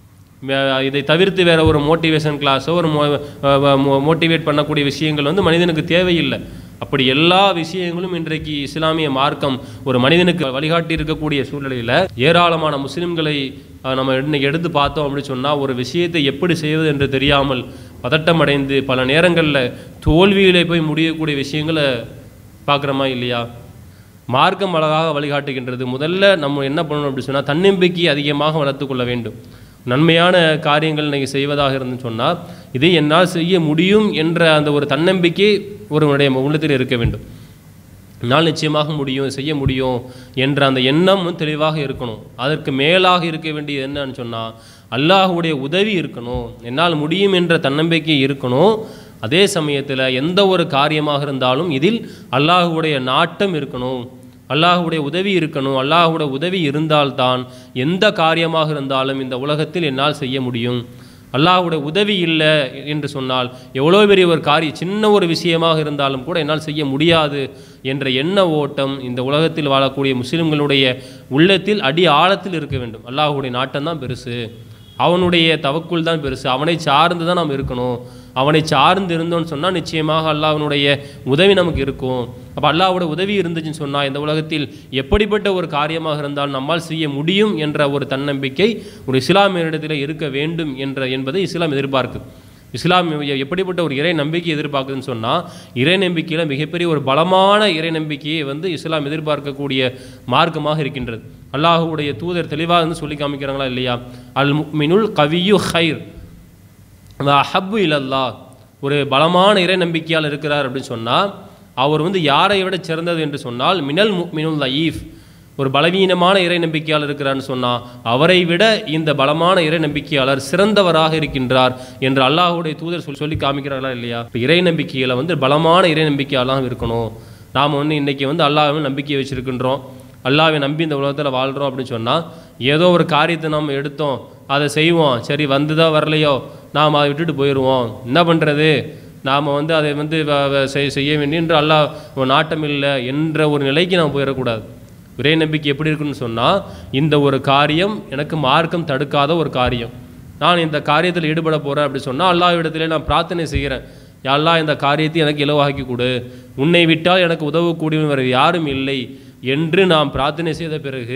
வே- இதை தவிர்த்து வேற ஒரு மோட்டிவேஷன் கிளாஸோ ஒரு மோட்டிவேட் பண்ணக்கூடிய விஷயங்கள் வந்து மனிதனுக்கு தேவையில்லை அப்படி எல்லா விஷயங்களும் இன்றைக்கு இஸ்லாமிய மார்க்கம் ஒரு மனிதனுக்கு வழிகாட்டி இருக்கக்கூடிய சூழ்நிலையில் ஏராளமான முஸ்லிம்களை அஹ், நம்ம இன்னைக்கு எடுத்து பார்த்தோம் அப்படின்னு சொன்னால் ஒரு விஷயத்தை எப்படி செய்வது என்று தெரியாமல் பதட்டமடைந்து பல நேரங்களில் தோல்வியிலே போய் முடியக்கூடிய விஷயங்களை பார்க்குறோமா இல்லையா மார்க்கம் அழகாக வழிகாட்டுகின்றது முதல்ல நம்ம என்ன பண்ணணும் அப்படி சொன்னால் தன்னம்பிக்கை அதிகமாக வளர்த்து கொள்ள வேண்டும் நன்மையான காரியங்கள் நீங்கள் செய்வதாக இருந்து சொன்னால் இதை என்னால் செய்ய முடியும் என்ற அந்த ஒரு தன்னம்பிக்கை ஒருவனுடைய உள்ளத்தில் இருக்க வேண்டும் என்னால் நிச்சயமாக முடியும் செய்ய முடியும் என்ற அந்த எண்ணம் தெளிவாக இருக்கணும் அதற்கு மேலாக இருக்க வேண்டியது என்னன்னு சொன்னால் அல்லாஹ்வுடைய உதவி இருக்கணும் என்னால் முடியும் என்ற தன்னம்பிக்கை இருக்கணும் அதே சமயத்தில் எந்த ஒரு காரியமாக இருந்தாலும் இதில் அல்லாஹ்வுடைய நாட்டம் இருக்கணும் அல்லாஹ்வுடைய உதவி இருக்கணும் அல்லாஹ்வுடைய உதவி இருந்தால்தான் எந்த காரியமாக இருந்தாலும் இந்த உலகத்தில் என்னால் செய்ய முடியும் அல்லாஹ்வுடைய உதவி இல்லை என்று சொன்னால் எவ்வளோ பெரிய ஒரு காரியம் சின்ன ஒரு விஷயமாக இருந்தாலும் கூட என்னால் செய்ய முடியாது என்ற எண்ண ஓட்டம் இந்த உலகத்தில் வாழக்கூடிய முஸ்லிம்களுடைய உள்ளத்தில் அடி ஆழத்தில் இருக்க வேண்டும் அல்லாஹ்வுடைய நாட்டம் தான் பெருசு அவனுடைய தவக்குள் தான் பெருசு அவனை சார்ந்து தான் நாம் இருக்கணும் அவனை சார்ந்து இருந்தோம்னு சொன்னால் நிச்சயமாக அல்லாஹ்வினுடைய உதவி நமக்கு இருக்கும் அப்போ அல்லாஹ்வோட உதவி இருந்துச்சுன்னு சொன்னால் இந்த உலகத்தில் எப்படிப்பட்ட ஒரு காரியமாக இருந்தாலும் நம்மால் செய்ய முடியும் என்ற ஒரு தன்னம்பிக்கை ஒரு இஸ்லாமியரிடத்தில் இருக்க வேண்டும் என்ற என்பதை இஸ்லாம் எதிர்பார்க்குது இஸ்லாம் எ- எப்படிப்பட்ட ஒரு இறை நம்பிக்கை எதிர்பார்க்குதுன்னு சொன்னால் இறை நம்பிக்கையில் மிகப்பெரிய ஒரு பலமான இறை நம்பிக்கையை வந்து இஸ்லாம் எதிர்பார்க்கக்கூடிய மார்க்கமாக இருக்கின்றது அல்லாஹ்வுடைய தூதர் தெளிவாக வந்து சொல்லி காமிக்கிறாங்களா இல்லையா அல் முக்மினுல் கவியு ஹைர் அஹப்பு இலல்லா ஒரு பலமான இறை நம்பிக்கையால் இருக்கிறார் அப்படின்னு சொன்னால் அவர் வந்து யாரை விட சிறந்தது என்று சொன்னால் மினல் மினுல் லயீஃப் ஒரு பலவீனமான இறை நம்பிக்கையாளர் இருக்கிறார்னு சொன்னால் அவரை விட இந்த பலமான இறை நம்பிக்கையாளர் சிறந்தவராக இருக்கின்றார் என்று அல்லாஹ்வுடைய தூதர் சொல்லி சொல்லி காமிக்கிறார்களா இல்லையா இப்ப இறை நம்பிக்கையில் வந்து பலமான இறை நம்பிக்கையாளராக இருக்கணும் நாம் வந்து இன்றைக்கி வந்து அல்லாஹ்வை நம்பிக்கை வச்சுருக்கின்றோம் அல்லாஹ்வை நம்பி இந்த உலகத்தில் வாழ்கிறோம் அப்படின்னு சொன்னால் ஏதோ ஒரு காரியத்தை நம்ம எடுத்தோம் அதை செய்வோம் சரி வந்துதா வரலையோ நாம் அதை விட்டுட்டு போயிடுவோம் என்ன பண்ணுறது நாம் வந்து அதை வந்து வ- வ- செய்- செய்ய வேண்டிய அல்லாஹ் ஒரு நாட்டம் இல்லை என்ற ஒரு நிலைக்கு நாம் போயிடக்கூடாது இறை நம்பிக்கை எப்படி இருக்குன்னு சொன்னால் இந்த ஒரு காரியம் எனக்கு மார்க்கம் தடுக்காத ஒரு காரியம் நான் இந்த காரியத்தில் ஈடுபட போகிறேன் அப்படி சொன்னால் அல்லாஹ்விடத்திலே நான் பிரார்த்தனை செய்கிறேன் யா அல்லாஹ் இந்த காரியத்தை எனக்கு இலவாக்கி கொடு உன்னை விட்டால் எனக்கு உதவக்கூடியவன் வேறு யாரும் இல்லை என்று நாம் பிரார்த்தனை செய்த பிறகு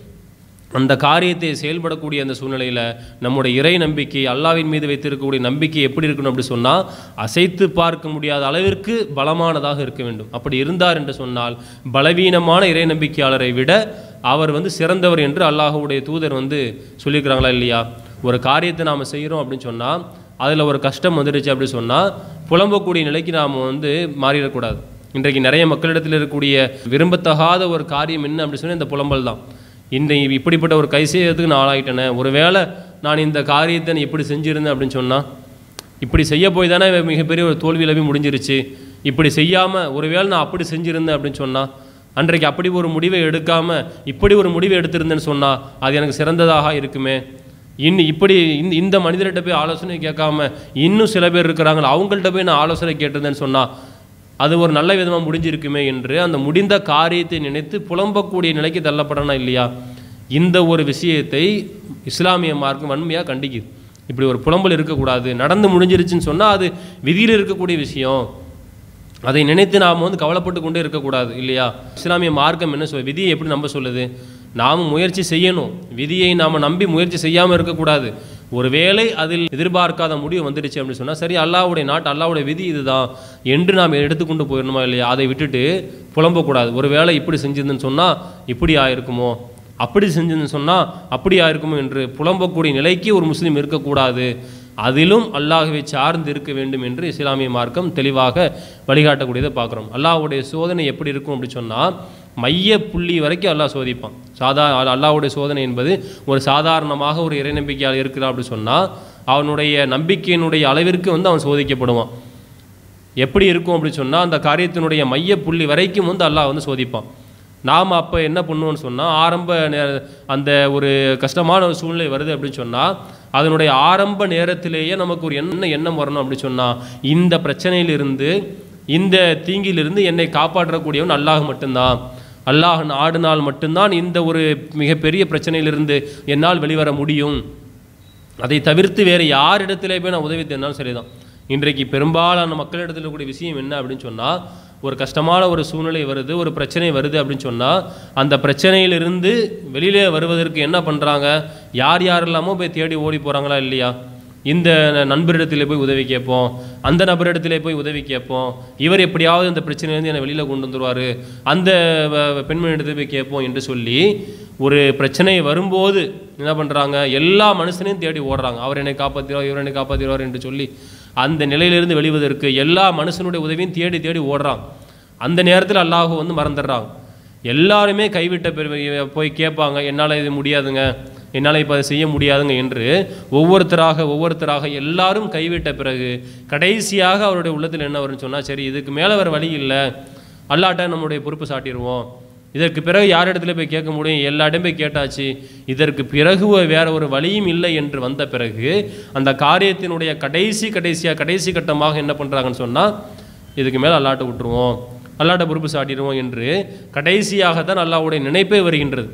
அந்த காரியத்தை செயல்படக்கூடிய அந்த சூழ்நிலையில் நம்முடைய இறை நம்பிக்கை அல்லாவின் மீது வைத்திருக்கக்கூடிய நம்பிக்கை எப்படி இருக்கணும் அப்படி சொன்னால் அசைத்து பார்க்க முடியாத அளவிற்கு பலமானதாக இருக்க வேண்டும் அப்படி இருந்தார் என்று சொன்னால் பலவீனமான இறை நம்பிக்கையாளரை விட அவர் வந்து சிறந்தவர் என்று அல்லாஹ்வுடைய தூதர் வந்து சொல்லியிருக்கிறாங்களா இல்லையா ஒரு காரியத்தை நாம் செய்கிறோம் அப்படின்னு சொன்னால் அதில் ஒரு கஷ்டம் வந்துடுச்சு அப்படி சொன்னால் புலம்பக்கூடிய நிலைக்கு நாம் வந்து மாறிடக்கூடாது இன்றைக்கு நிறைய மக்களிடத்தில் இருக்கக்கூடிய விரும்பத்தகாத ஒரு காரியம் என்ன அப்படி சொன்னால் இந்த புலம்பல் தான் இந்த இப்படிப்பட்ட ஒரு கை செய்யறதுக்கு நான் ஆளாயிட்டேனே ஒருவேளை நான் இந்த காரியத்தை நான் இப்படி செஞ்சுருந்தேன் அப்படின்னு சொன்னால் இப்படி செய்ய போய் தானே மிகப்பெரிய ஒரு தோல்வியில் போய் முடிஞ்சிருச்சு இப்படி செய்யாமல் ஒருவேளை நான் அப்படி செஞ்சுருந்தேன் அப்படின்னு சொன்னால் அன்றைக்கு அப்படி ஒரு முடிவை எடுக்காமல் இப்படி ஒரு முடிவை எடுத்திருந்தேன்னு சொன்னால் அது எனக்கு சிறந்ததாக இருக்குமே இன்னும் இப்படி இந்த இந்த மனிதர்கிட்ட போய் ஆலோசனை கேட்காம இன்னும் சில பேர் இருக்கிறாங்களா அவங்கள்ட்ட போய் நான் ஆலோசனை கேட்டிருந்தேன்னு சொன்னால் அது ஒரு நல்ல விதமாக முடிஞ்சிருக்குமே என்று அந்த முடிந்த காரியத்தை நினைத்து புலம்பக்கூடிய நிலைக்கு தள்ளப்படணும் இல்லையா இந்த ஒரு விஷயத்தை இஸ்லாமிய மார்க்கம் வன்மையாக கண்டிக்குது இப்படி ஒரு புலம்பல் இருக்கக்கூடாது நடந்து முடிஞ்சிருச்சுன்னு சொன்னால் அது விதியில் இருக்கக்கூடிய விஷயம் அதை நினைத்து நாம் வந்து கவலைப்பட்டு கொண்டே இருக்கக்கூடாது இல்லையா இஸ்லாமிய மார்க்கம் என்ன சொல் விதியை எப்படி நம்ப சொல்லுது நாம் முயற்சி செய்யணும் விதியை நாம் நம்பி முயற்சி செய்யாமல் இருக்கக்கூடாது ஒருவேளை அதில் எதிர்பார்க்காத முடிவு வந்துடுச்சு அப்படின்னு சொன்னால் சரி அல்லாஹ்வுடைய நாட்டு அல்லாஹ்வுடைய விதி இதுதான் என்று நாம் எடுத்துக்கொண்டு போயிடணுமா இல்லையா அதை விட்டுட்டு புலம்பக்கூடாது ஒருவேளை இப்படி செஞ்சிருந்துன்னு சொன்னால் இப்படி ஆயிருக்குமோ அப்படி செஞ்சுன்னு சொன்னால் அப்படி ஆயிருக்குமோ என்று புலம்பக்கூடிய நிலைக்கு ஒரு முஸ்லீம் இருக்கக்கூடாது அதிலும் அல்லாஹ்வை சார்ந்து இருக்க வேண்டும் என்று இஸ்லாமிய மார்க்கம் தெளிவாக வழிகாட்டக்கூடியதை பார்க்குறோம் அல்லாஹ்வுடைய சோதனை எப்படி இருக்கும் அப்படி சொன்னால் மைய புள்ளி வரைக்கும் அல்லாஹ் சோதிப்பான் சாதா அல்லாஹ்வுடைய சோதனை என்பது ஒரு சாதாரணமாக ஒரு இறைநம்பிக்கையால் இருக்கிறான் அப்படி சொன்னால் அவனுடைய நம்பிக்கையினுடைய அளவிற்கு வந்து அவன் சோதிக்கப்படுவான் எப்படி இருக்கும் அப்படி சொன்னால் அந்த காரியத்தினுடைய மைய புள்ளி வரைக்கும் வந்து அல்லாஹ் வந்து சோதிப்பான் நாம் அப்போ என்ன பண்ணுவோம்னு சொன்னால் ஆரம்ப நேர அந்த ஒரு கஷ்டமான ஒரு சூழ்நிலை வருது அப்படின்னு சொன்னால் அதனுடைய ஆரம்ப நேரத்திலேயே நமக்கு ஒரு என்ன எண்ணம் வரணும் அப்படி சொன்னால் இந்த பிரச்சனையிலிருந்து இந்த தீங்கிலிருந்து என்னை காப்பாற்றக்கூடியவன் அல்லாஹ் மட்டும்தான் அல்லாஹ் நாடினால் மட்டும்தான் இந்த ஒரு மிகப்பெரிய பிரச்சனையிலிருந்து என்னால் வெளிவர முடியும் அதை தவிர்த்து வேறு யாரிடத்திலே போய் நான் உதவி தேடினாலும் சரிதான் இன்றைக்கு பெரும்பாலான மக்களிடத்தில் கூடிய விஷயம் என்ன அப்படின்னு சொன்னால் ஒரு கஷ்டமான ஒரு சூழ்நிலை வருது ஒரு பிரச்சனை வருது அப்படின்னு சொன்னால் அந்த பிரச்சனையிலிருந்து வெளியிலே வருவதற்கு என்ன பண்ணுறாங்க யார் யாரெல்லாமோ போய் தேடி ஓடி போகிறாங்களா இல்லையா இந்த நண்பரிடத்திலே போய் உதவி கேட்போம் அந்த நபரிடத்திலே போய் உதவி கேட்போம் இவர் எப்படியாவது இந்த பிரச்சனையிலேருந்து என்னை வெளியில் கொண்டு வந்துருவார் அந்த வ- பெண்மணியிடத்தில் போய் கேட்போம் என்று சொல்லி ஒரு பிரச்சனை வரும்போது என்ன பண்ணுறாங்க எல்லா மனுஷனையும் தேடி ஓடுறாங்க அவர் என்னை காப்பாற்றிடுவார் இவர் என்னை காப்பாற்றிடுவார் என்று சொல்லி அந்த நிலையிலிருந்து வெளிவதற்கு எல்லா மனுஷனுடைய உதவியும் தேடி தேடி ஓடுறாங்க அந்த நேரத்தில் அல்லாஹ் வந்து மறந்துடுறாங்க எல்லாருமே கைவிட்ட பிறகு போய் கேட்பாங்க என்னால் இது முடியாதுங்க என்னால் இப்போ அதை செய்ய முடியாதுங்க என்று ஒவ்வொருத்தராக ஒவ்வொருத்தராக எல்லாரும் கைவிட்ட பிறகு கடைசியாக அவருடைய உள்ளத்தில் என்ன வரும்னு சொன்னால் சரி இதுக்கு மேலே வேறு வழி இல்லை அல்லாட்ட நம்முடைய பொறுப்பு சாட்டிடுவோம் இதற்கு பிறகு யார் இடத்துல போய் கேட்க முடியும் எல்லா இடம் போய் கேட்டாச்சு இதற்கு பிறகு ஒரு- வேற ஒரு வழியும் இல்லை என்று வந்த பிறகு அந்த காரியத்தினுடைய கடைசி கடைசியாக கடைசி கட்டமாக என்ன பண்ணுறாங்கன்னு சொன்னால் இதுக்கு மேலே அல்லாட்ட விட்டுருவோம் அல்லாட்ட பொறுப்பு சாட்டிடுவோம் என்று கடைசியாகத்தான் அல்லாஹ்வுடைய நினைப்பே வருகின்றது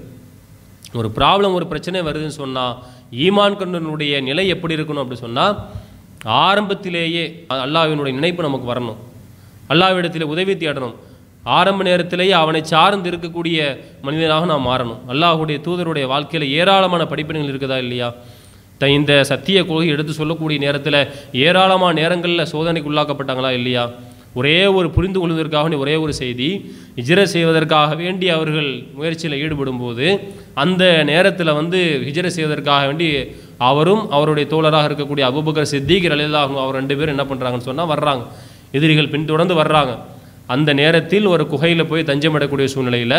ஒரு ப்ராப்ளம் ஒரு பிரச்சனை வருதுன்னு சொன்னால் ஈமான் கண்டனுடைய நிலை எப்படி இருக்கணும் அப்படி சொன்னால் ஆரம்பத்திலேயே அல்லாஹ்வினுடைய நினைப்பு நமக்கு வரணும் அல்லாஹ்விடத்தில் உதவி தேடணும் ஆரம்ப நேரத்திலேயே அவனை சார்ந்து இருக்கக்கூடிய மனிதனாக நாம் மாறணும் அல்லாஹ்வுடைய தூதருடைய வாழ்க்கையில் ஏராளமான படிப்பினைகள் இருக்குதா இல்லையா த இந்த சத்திய கொள்கை எடுத்து சொல்லக்கூடிய நேரத்தில் ஏராளமான நேரங்களில் சோதனைக்கு உள்ளாக்கப்பட்டாங்களா இல்லையா ஒரே ஒரு புரிந்து கொள்வதற்காக வேண்டிய ஒரே ஒரு செய்தி ஹிஜ்ர செய்வதற்காக வேண்டி அவர்கள் முயற்சியில் ஈடுபடும்போது அந்த நேரத்தில் வந்து ஹிஜ்ர செய்வதற்காக வேண்டி அவரும் அவருடைய தோழராக இருக்கக்கூடிய அபுபக்கர் சித்திக் ரலில்லாஹு அவர் ரெண்டு பேரும் என்ன பண்ணுறாங்கன்னு சொன்னால் வர்றாங்க எதிரிகள் பின்தொடர்ந்து வர்றாங்க அந்த நேரத்தில் ஒரு குகையில் போய் தஞ்சமிடக்கூடிய சூழ்நிலையில்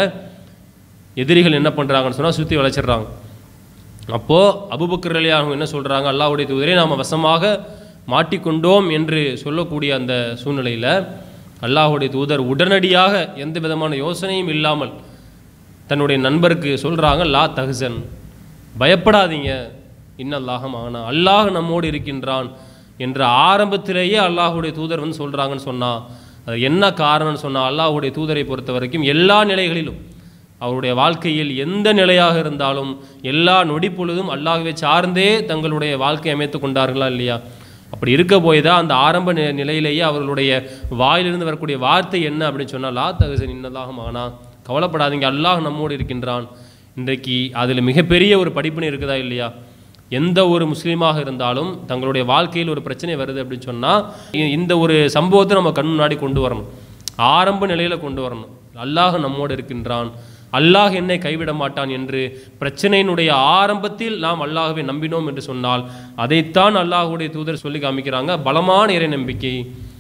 எதிரிகள் என்ன பண்ணுறாங்கன்னு சொன்னால் சுற்றி வளைச்சிடுறாங்க அப்போது அபுபக்கர் அலியாகும் என்ன சொல்கிறாங்க அல்லாஹ்வுடைய தூதரை நாம் வசமாக மாட்டிக்கொண்டோம் என்று சொல்லக்கூடிய அந்த சூழ்நிலையில் அல்லாஹ்வுடைய தூதர் உடனடியாக எந்த விதமான யோசனையும் இல்லாமல் தன்னுடைய நண்பருக்கு சொல்கிறாங்க லா தஹசன் பயப்படாதீங்க இன்னல்லாஹம் ஆனா அல்லாஹ் நம்மோடு இருக்கின்றான் என்ற ஆரம்பத்திலேயே அல்லாஹ்வுடைய தூதர் வந்து சொல்கிறாங்கன்னு சொன்னால் அது என்ன காரணம்னு சொன்னால் அல்லாஹ்வுடைய தூதரை பொறுத்த வரைக்கும் எல்லா நிலைகளிலும் அவருடைய வாழ்க்கையில் எந்த நிலையாக இருந்தாலும் எல்லா நொடி பொழுதும் அல்லாஹ்வை சார்ந்தே தங்களுடைய வாழ்க்கை அமைத்து கொண்டார்களா இல்லையா அப்படி இருக்க போய் தான் அந்த ஆரம்ப நி- நிலையிலேயே அவர்களுடைய வாயிலிருந்து வரக்கூடிய வார்த்தை என்ன அப்படின்னு சொன்னால் லா தகசன் இன்னதாக மகனா கவலைப்படாதீங்க அல்லாஹ் நம்மோடு இருக்கின்றான் இன்றைக்கு அதில் மிகப்பெரிய ஒரு படிப்பினை இருக்குதா இல்லையா எந்த ஒரு முஸ்லீமாக இருந்தாலும் தங்களுடைய வாழ்க்கையில் ஒரு பிரச்சனை வருது அப்படின்னு சொன்னால் இந்த ஒரு சம்பவத்தை நம்ம கண் முன்னாடி கொண்டு வரணும் ஆரம்ப நிலையில் கொண்டு வரணும் அல்லாஹ் நம்மோடு இருக்கின்றான் அல்லாஹ் என்னை கைவிட மாட்டான் என்று பிரச்சனையினுடைய ஆரம்பத்தில் நாம் அல்லாஹ்வை நம்பினோம் என்று சொன்னால் அதைத்தான் அல்லாஹ்வுடைய தூதர் சொல்லி காமிக்கிறாங்க பலமான இறை நம்பிக்கை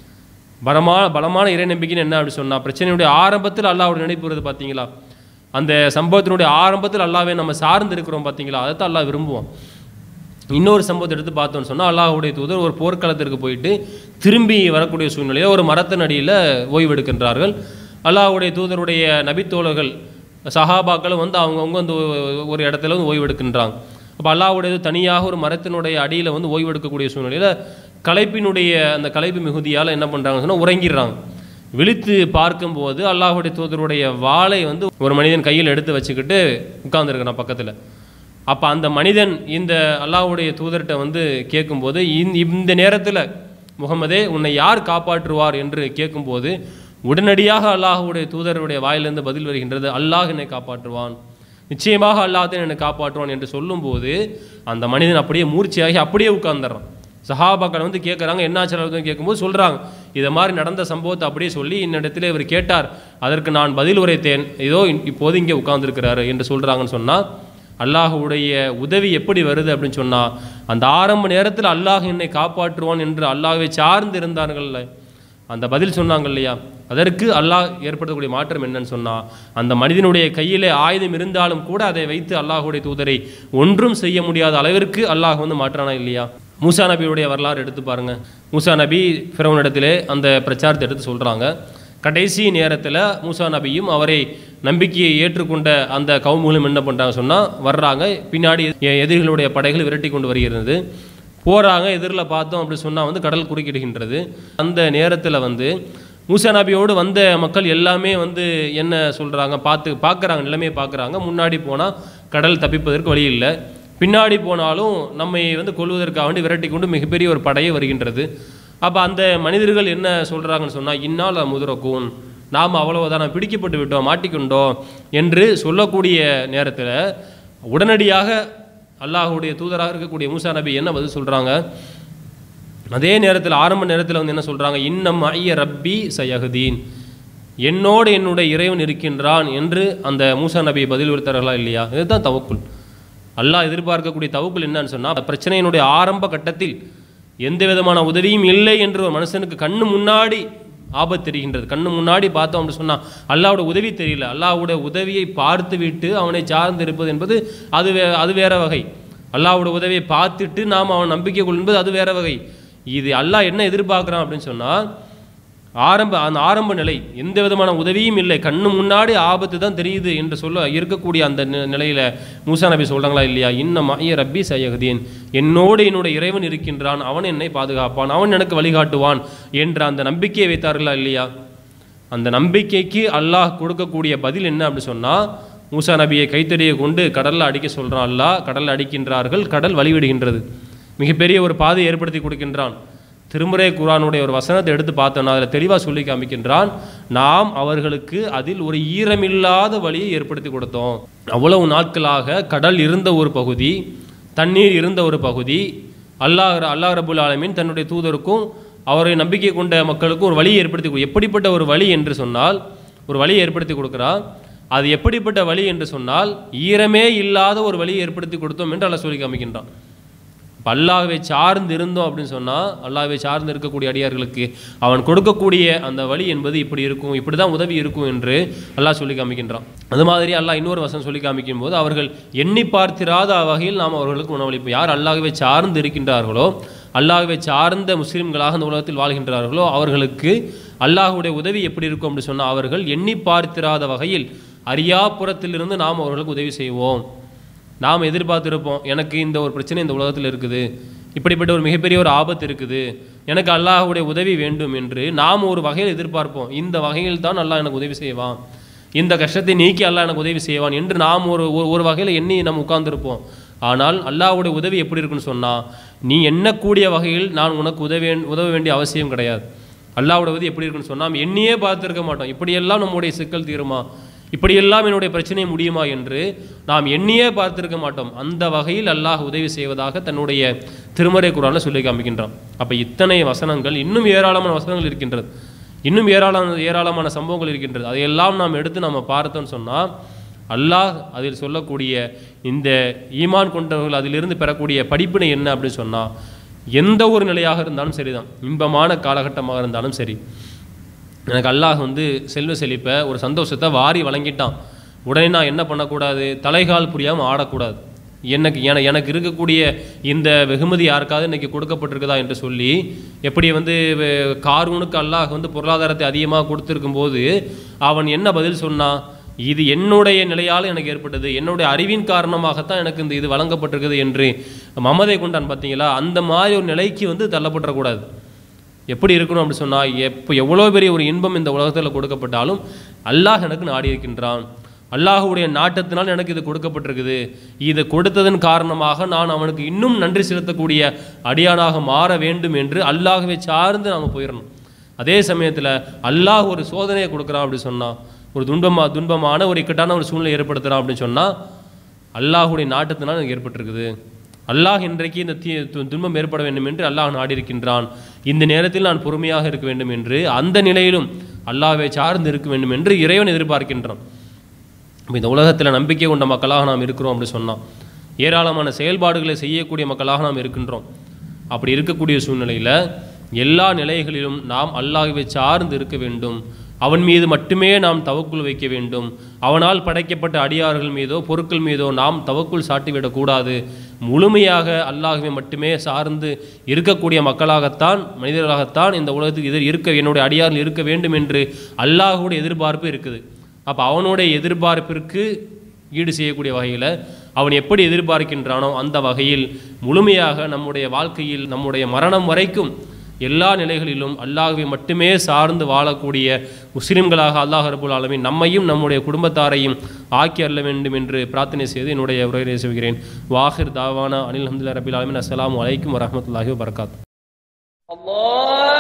பலமான பலமான இறை நம்பிக்கைன்னு என்ன அப்படி சொன்னால் பிரச்சனையுடைய ஆரம்பத்தில் அல்லாஹ்வுடைய நினைப்பு வருது பார்த்தீங்களா அந்த சம்பவத்தினுடைய ஆரம்பத்தில் அல்லாஹ்வை நம்ம சார்ந்து இருக்கிறோம் பார்த்தீங்களா அதைத்தான் அல்லாஹ் விரும்புவான் இன்னொரு சம்பவத்தை எடுத்து பார்த்தோம்னு சொன்னால் அல்லாஹ்வுடைய தூதர் ஒரு போர்க்களத்திற்கு போயிட்டு திரும்பி வரக்கூடிய சூழ்நிலையில் ஒரு மரத்தின் அடியில் ஓய்வெடுக்கின்றார்கள் அல்லாஹ்வுடைய தூதருடைய நபித்தோழர்கள் சஹாபாக்களும் வந்து அவங்கவுங்க வந்து ஒரு இடத்துல வந்து ஓய்வெடுக்கின்றாங்க அப்போ அல்லாஹ்வுடைய தனியாக ஒரு மரத்தினுடைய அடியில் வந்து ஓய்வெடுக்கக்கூடிய சூழ்நிலையில் களைப்பினுடைய அந்த களைப்பு மிகுதியால் என்ன பண்ணுறாங்கன்னு சொன்னால் உறங்கிடுறாங்க விழித்து பார்க்கும்போது அல்லாஹ்வுடைய தூதருடைய வாளை வந்து ஒரு மனிதன் கையில் எடுத்து வச்சுக்கிட்டு உட்கார்ந்துருக்கிறான் பக்கத்தில் அப்போ அந்த மனிதன் இந்த அல்லாஹ்வுடைய தூதர்கிட்ட வந்து கேட்கும்போது இந்த இந்த நேரத்தில் முகமதே உன்னை யார் காப்பாற்றுவார் என்று கேட்கும்போது உடனடியாக அல்லாஹ்வுடைய தூதருடைய வாயிலிருந்து பதில் வருகின்றது அல்லாஹ் என்னை காப்பாற்றுவான் நிச்சயமாக அல்லாஹ் தான் என்னை காப்பாற்றுவான் என்று சொல்லும்போது அந்த மனிதன் அப்படியே மூர்ச்சியாகி அப்படியே உட்கார்ந்துடுறான் சஹாபாக்கள் வந்து கேட்குறாங்க என்ன ஆச்சு கேட்கும்போது சொல்கிறாங்க இதை மாதிரி நடந்த சம்பவத்தை அப்படியே சொல்லி இன்னிடத்தில் இவர் கேட்டார் அதற்கு நான் பதில் உரைத்தேன் ஏதோ இப்போது இங்கே உட்கார்ந்துருக்கிறாரு என்று சொல்கிறாங்கன்னு சொன்னால் அல்லாஹுடைய உதவி எப்படி வருது அப்படின்னு சொன்னால் அந்த ஆரம்ப நேரத்தில் அல்லாஹ் என்னை காப்பாற்றுவான் என்று அல்லாஹ்வை சார்ந்து இருந்தார்கள்ல அந்த பதில் சொன்னாங்க இல்லையா அதற்கு அல்லாஹ் ஏற்படுத்தக்கூடிய மாற்றம் என்னன்னு சொன்னால் அந்த மனிதனுடைய கையிலே ஆயுதம் இருந்தாலும் கூட அதை வைத்து அல்லாஹுடைய தூதரை ஒன்றும் செய்ய முடியாத அளவிற்கு அல்லாஹ் வந்து மாற்றானா இல்லையா மூசா நபியுடைய வரலாறு எடுத்து பாருங்க மூசா நபி ஃபிரௌனிடத்திலே அந்த பிரச்சாரத்தை எடுத்து சொல்கிறாங்க கடைசி நேரத்தில் மூசா நபியும் அவரை நம்பிக்கையை ஏற்றுக்கொண்ட அந்த கவுமுகளும் என்ன பண்ணுறாங்க சொன்னால் வர்றாங்க பின்னாடி எ- எதிரிகளுடைய படைகள் விரட்டி கொண்டு வருகிறது போகிறாங்க எதிரில் பார்த்தோம் அப்படி சொன்னால் வந்து கடல் குறுக்கிடுகின்றது அந்த நேரத்தில் வந்து மூசா நபியோடு வந்த மக்கள் எல்லாமே வந்து என்ன சொல்கிறாங்க பார்த்து பார்க்குறாங்க நிலைமையை பார்க்குறாங்க முன்னாடி போனால் கடல் தப்பிப்பதற்கு வழி இல்லை பின்னாடி போனாலும் நம்மை வந்து கொல்வதற்காக வேண்டி விரட்டி கொண்டு மிகப்பெரிய ஒரு படையே வருகின்றது அப்போ அந்த மனிதர்கள் என்ன சொல்கிறாங்கன்னு சொன்னால் இன்னால் முதுரக்கூன் நாம் அவ்வளவுதான் நாம் பிடிக்கப்பட்டு விட்டோம் மாட்டிக்கொண்டோம் என்று சொல்லக்கூடிய நேரத்தில் உடனடியாக அல்லாஹ்வுடைய தூதராக இருக்கக்கூடிய மூசா நபி என்ன பதில் சொல்கிறாங்க அதே நேரத்தில் ஆரம்ப நேரத்தில் வந்து என்ன சொல்கிறாங்க இன்னம் ஐய ரப்பி சயகுதீன் என்னோடு என்னுடைய இறைவன் இருக்கின்றான் என்று அந்த மூசா நபியை பதில் கொடுத்தார்களா இல்லையா இதுதான் தவக்குள் அல்லாஹ் எதிர்பார்க்கக்கூடிய தவக்குள் என்னன்னு சொன்னால் பிரச்சனையினுடைய ஆரம்ப கட்டத்தில் எந்த விதமான உதவியும் இல்லை என்று ஒரு மனுஷனுக்கு கண்ணு முன்னாடி ஆபத்து தெரிகின்றது கண்ணு முன்னாடி பார்த்தோம் அப்படின்னு சொன்னால் அல்லாஹ்வோட உதவி தெரியல அல்லாஹ்வுடைய உதவியை பார்த்து விட்டு அவனை சார்ந்து இருப்பது என்பது அது வே அது வேற வகை அல்லாஹ்வோட உதவியை பார்த்துட்டு நாம் அவன் நம்பிக்கை கொள்ளும்போது அது வேற வகை இது அல்லாஹ் என்ன எதிர்பார்க்குறான் அப்படின்னு சொன்னால் ஆரம்ப அந்த ஆரம்ப நிலை எந்த விதமான உதவியும் இல்லை கண்ணு முன்னாடி ஆபத்து தான் தெரியுது என்று சொல்ல இருக்கக்கூடிய அந்த நி- நிலையில மூசா நபி சொல்றாங்களா இல்லையா இன்ன மாய ரப்பி சயகுதீன் என்னோடு என்னுடைய இறைவன் இருக்கின்றான் அவன் என்னை பாதுகாப்பான் அவன் எனக்கு வழிகாட்டுவான் என்ற அந்த நம்பிக்கையை வைத்தார்களா இல்லையா அந்த நம்பிக்கைக்கு அல்லாஹ் கொடுக்கக்கூடிய பதில் என்ன அப்படி சொன்னா மூசா நபியை கைத்தடியை கொண்டு கடல்ல அடிக்க சொல்றான் அல்லாஹ் கடல்ல அடிக்கின்றார்கள் கடல் வழிவிடுகின்றது மிகப்பெரிய ஒரு பாதையை ஏற்படுத்தி கொடுக்கின்றான் திருமுறை குரானுடைய ஒரு வசனத்தை எடுத்து பார்த்தோம்னா அதில் தெளிவாக சொல்லி காமிக்கின்றான் நாம் அவர்களுக்கு அதில் ஒரு ஈரமில்லாத வழியை ஏற்படுத்தி கொடுத்தோம் அவ்வளவு நாட்களாக கடல் இருந்த ஒரு பகுதி தண்ணீர் இருந்த ஒரு பகுதி அல்லாஹ் அல்லாஹ் ரபுல் ஆலமீன் தன்னுடைய தூதருக்கும் அவரை நம்பிக்கை கொண்ட மக்களுக்கும் ஒரு வழியை ஏற்படுத்தி கொடு- எப்படிப்பட்ட ஒரு வழி என்று சொன்னால் ஒரு வழியை ஏற்படுத்தி கொடுக்குறான் அது எப்படிப்பட்ட வழி என்று சொன்னால் ஈரமே இல்லாத ஒரு வழியை ஏற்படுத்தி கொடுத்தோம் என்று அல்லாஹ் சொல்லி காமிக்கின்றான் இப்ப அல்லாஹ்வை சார்ந்து இருந்தோம் அப்படின்னு சொன்னால் அல்லாஹ்வை சார்ந்து இருக்கக்கூடிய அடியார்களுக்கு அவன் கொடுக்கக்கூடிய அந்த வழி என்பது இப்படி இருக்கும் இப்படி தான் உதவி இருக்கும் என்று அல்லாஹ் சொல்லி காமிக்கின்றான் அது மாதிரி அல்லாஹ் இன்னொரு வசனம் சொல்லி காமிக்கும் போது அவர்கள் எண்ணி பார்த்திராத வகையில் நாம் அவர்களுக்கு உணவளிப்போம் யார் அல்லாஹ்வை சார்ந்து இருக்கின்றார்களோ அல்லாஹ்வை சார்ந்த முஸ்லிம்களாக இந்த உலகத்தில் வாழ்கின்றார்களோ அவர்களுக்கு அல்லாஹ்வுடைய உதவி எப்படி இருக்கும் அப்படின்னு சொன்னால் அவர்கள் எண்ணி பார்த்திராத வகையில் அரியாபுரத்திலிருந்து நாம் அவர்களுக்கு உதவி செய்வோம் நாம் எதிர்பார்த்திருப்போம் எனக்கு இந்த ஒரு பிரச்சனை இந்த உலகத்தில் இருக்குது இப்படிப்பட்ட ஒரு மிகப்பெரிய ஒரு ஆபத்து இருக்குது எனக்கு அல்லாஹ்வுடைய உதவி வேண்டும் என்று நாம் ஒரு வகையில் எதிர்பார்ப்போம் இந்த வகையில் தான் அல்லாஹ் எனக்கு உதவி செய்வான் இந்த கஷ்டத்தை நீக்கி அல்லாஹ் எனக்கு உதவி செய்வான் என்று நாம் ஒரு ஒரு- ஒரு வகையில் எண்ணி நம்ம உட்கார்ந்திருப்போம் ஆனால் அல்லாஹ்வுடைய உதவி எப்படி இருக்குன்னு சொன்னால் நீ எண்ணக்கூடிய வகையில் நான் உனக்கு உதவி உதவ வேண்டிய அவசியம் கிடையாது அல்லாஹ்வுடைய உதவி எப்படி இருக்குன்னு சொன்னால் நாம் எண்ணியே பார்த்துருக்க மாட்டோம் இப்படியெல்லாம் நம்முடைய சிக்கல் தீருமா இப்படியெல்லாம் என்னுடைய பிரச்சனை முடியுமா என்று நாம் எண்ணியே பார்த்திருக்க மாட்டோம் அந்த வகையில் அல்லாஹ் உதவி செய்வதாக தன்னுடைய திருமறை குரானில் சொல்லி காமிக்கின்றான் அப்போ இத்தனை வசனங்கள் இன்னும் ஏராளமான வசனங்கள் இருக்கின்றது இன்னும் ஏராளமான ஏராளமான சம்பவங்கள் இருக்கின்றது அதையெல்லாம் நாம் எடுத்து நம்ம பார்த்தோம்னு சொன்னால் அல்லாஹ் அதில் சொல்லக்கூடிய இந்த ஈமான் கொண்டவர்கள் அதிலிருந்து பெறக்கூடிய படிப்பினை என்ன அப்படின்னு சொன்னால் எந்த ஒரு நிலையாக இருந்தாலும் சரிதான் இன்பமான காலகட்டமாக இருந்தாலும் சரி எனக்கு அல்லாஹ் வந்து செல்வ செழிப்பை ஒரு சந்தோஷத்தை வாரி வழங்கிட்டான் உடனே நான் என்ன பண்ணக்கூடாது தலைகால் புரியாமல் ஆடக்கூடாது எனக்கு என எனக்கு இருக்கக்கூடிய இந்த வெகுமதி யாருக்காவது இன்னைக்கு கொடுக்கப்பட்டிருக்குதா என்று சொல்லி எப்படி வந்து வே- காரூனுக்கு அல்லாஹ் வந்து பொருளாதாரத்தை அதிகமாக கொடுத்திருக்கும் போது அவன் என்ன பதில் சொன்னான் இது என்னுடைய நிலையால் எனக்கு ஏற்பட்டது என்னுடைய அறிவின் காரணமாகத்தான் எனக்கு இந்த இது வழங்கப்பட்டிருக்குது என்று மமதை கொண்டான் பார்த்தீங்களா அந்த மாதிரி ஒரு நிலைக்கு வந்து தள்ளப்பட்டுறக்கூடாது எப்படி இருக்கணும் அப்படி சொன்னால் எப்போ எவ்வளோ பெரிய ஒரு இன்பம் இந்த உலகத்தில் கொடுக்கப்பட்டாலும் அல்லாஹ் எனக்கு நாடி இருக்கின்றான் அல்லாஹுடைய நாட்டத்தினால் எனக்கு இது கொடுக்கப்பட்டிருக்குது இது கொடுத்ததன் காரணமாக நான் அவனுக்கு இன்னும் நன்றி செலுத்தக்கூடிய அடியானாக மாற வேண்டும் என்று அல்லாஹ்வை சார்ந்து நாம் போயிடணும் அதே சமயத்தில் அல்லாஹ் ஒரு சோதனையை கொடுக்குறான் அப்படி சொன்னா ஒரு துன்பமா துன்பமான ஒரு இக்கட்டான ஒரு சூழ்நிலை ஏற்படுத்துகிறான் அப்படின்னு சொன்னால் அல்லாஹுடைய நாட்டத்தினால் எனக்கு ஏற்பட்டிருக்குது அல்லாஹ் இன்றைக்கு இந்த தீ து- துன்பம் ஏற்பட வேண்டும் என்று அல்லாஹ் நாடியிருக்கின்றான் இந்த நேரத்தில் நான் பொறுமையாக இருக்க வேண்டும் என்று அந்த நிலையிலும் அல்லாஹ்வை சார்ந்து இருக்க வேண்டும் என்று இறைவன் எதிர்பார்க்கின்றான் இப்போ இந்த உலகத்தில் நம்பிக்கை கொண்ட மக்களாக நாம் இருக்கிறோம் அப்படி சொன்னோம் ஏராளமான செயல்பாடுகளை செய்யக்கூடிய மக்களாக நாம் இருக்கின்றோம் அப்படி இருக்கக்கூடிய சூழ்நிலையில் எல்லா நிலைகளிலும் நாம் அல்லாஹ்வை சார்ந்து இருக்க வேண்டும் அவன் மீது மட்டுமே நாம் தவக்குள் வைக்க வேண்டும் அவனால் படைக்கப்பட்ட அடியார்கள் மீதோ பொருட்கள் மீதோ நாம் தவக்குள் சாட்டிவிடக்கூடாது முழுமையாக அல்லாஹ்வை மட்டுமே சார்ந்து இருக்கக்கூடிய மக்களாகத்தான் மனிதர்களாகத்தான் இந்த உலகத்துக்கு எதிர் இருக்க என்னுடைய அடியார்கள் இருக்க வேண்டும் என்று அல்லாஹுடைய எதிர்பார்ப்பு இருக்குது அப்போ அவனுடைய எதிர்பார்ப்பிற்கு ஈடு செய்யக்கூடிய வகையில் அவன் எப்படி எதிர்பார்க்கின்றானோ அந்த வகையில் முழுமையாக நம்முடைய வாழ்க்கையில் நம்முடைய மரணம் வரைக்கும் எல்லா நிலைகளிலும் அல்லாஹ்வை மட்டுமே சார்ந்து வாழக்கூடிய முஸ்லிம்களாக அல்லாஹ் ரபுல் ஆலமீன் நம்மையும் நம்முடைய குடும்பத்தாரையும் ஆக்கி அருள வேண்டும் என்று பிரார்த்தனை செய்து என்னுடைய உரையை செய்கிறேன் வாஹிர் தாவானா அனில் அஹமதுல்லா ரபில் ஆலமின் அஸ்ஸலாமு அலைக்கும் வரஹ்மத்துல்லாஹி வபரகாத் الله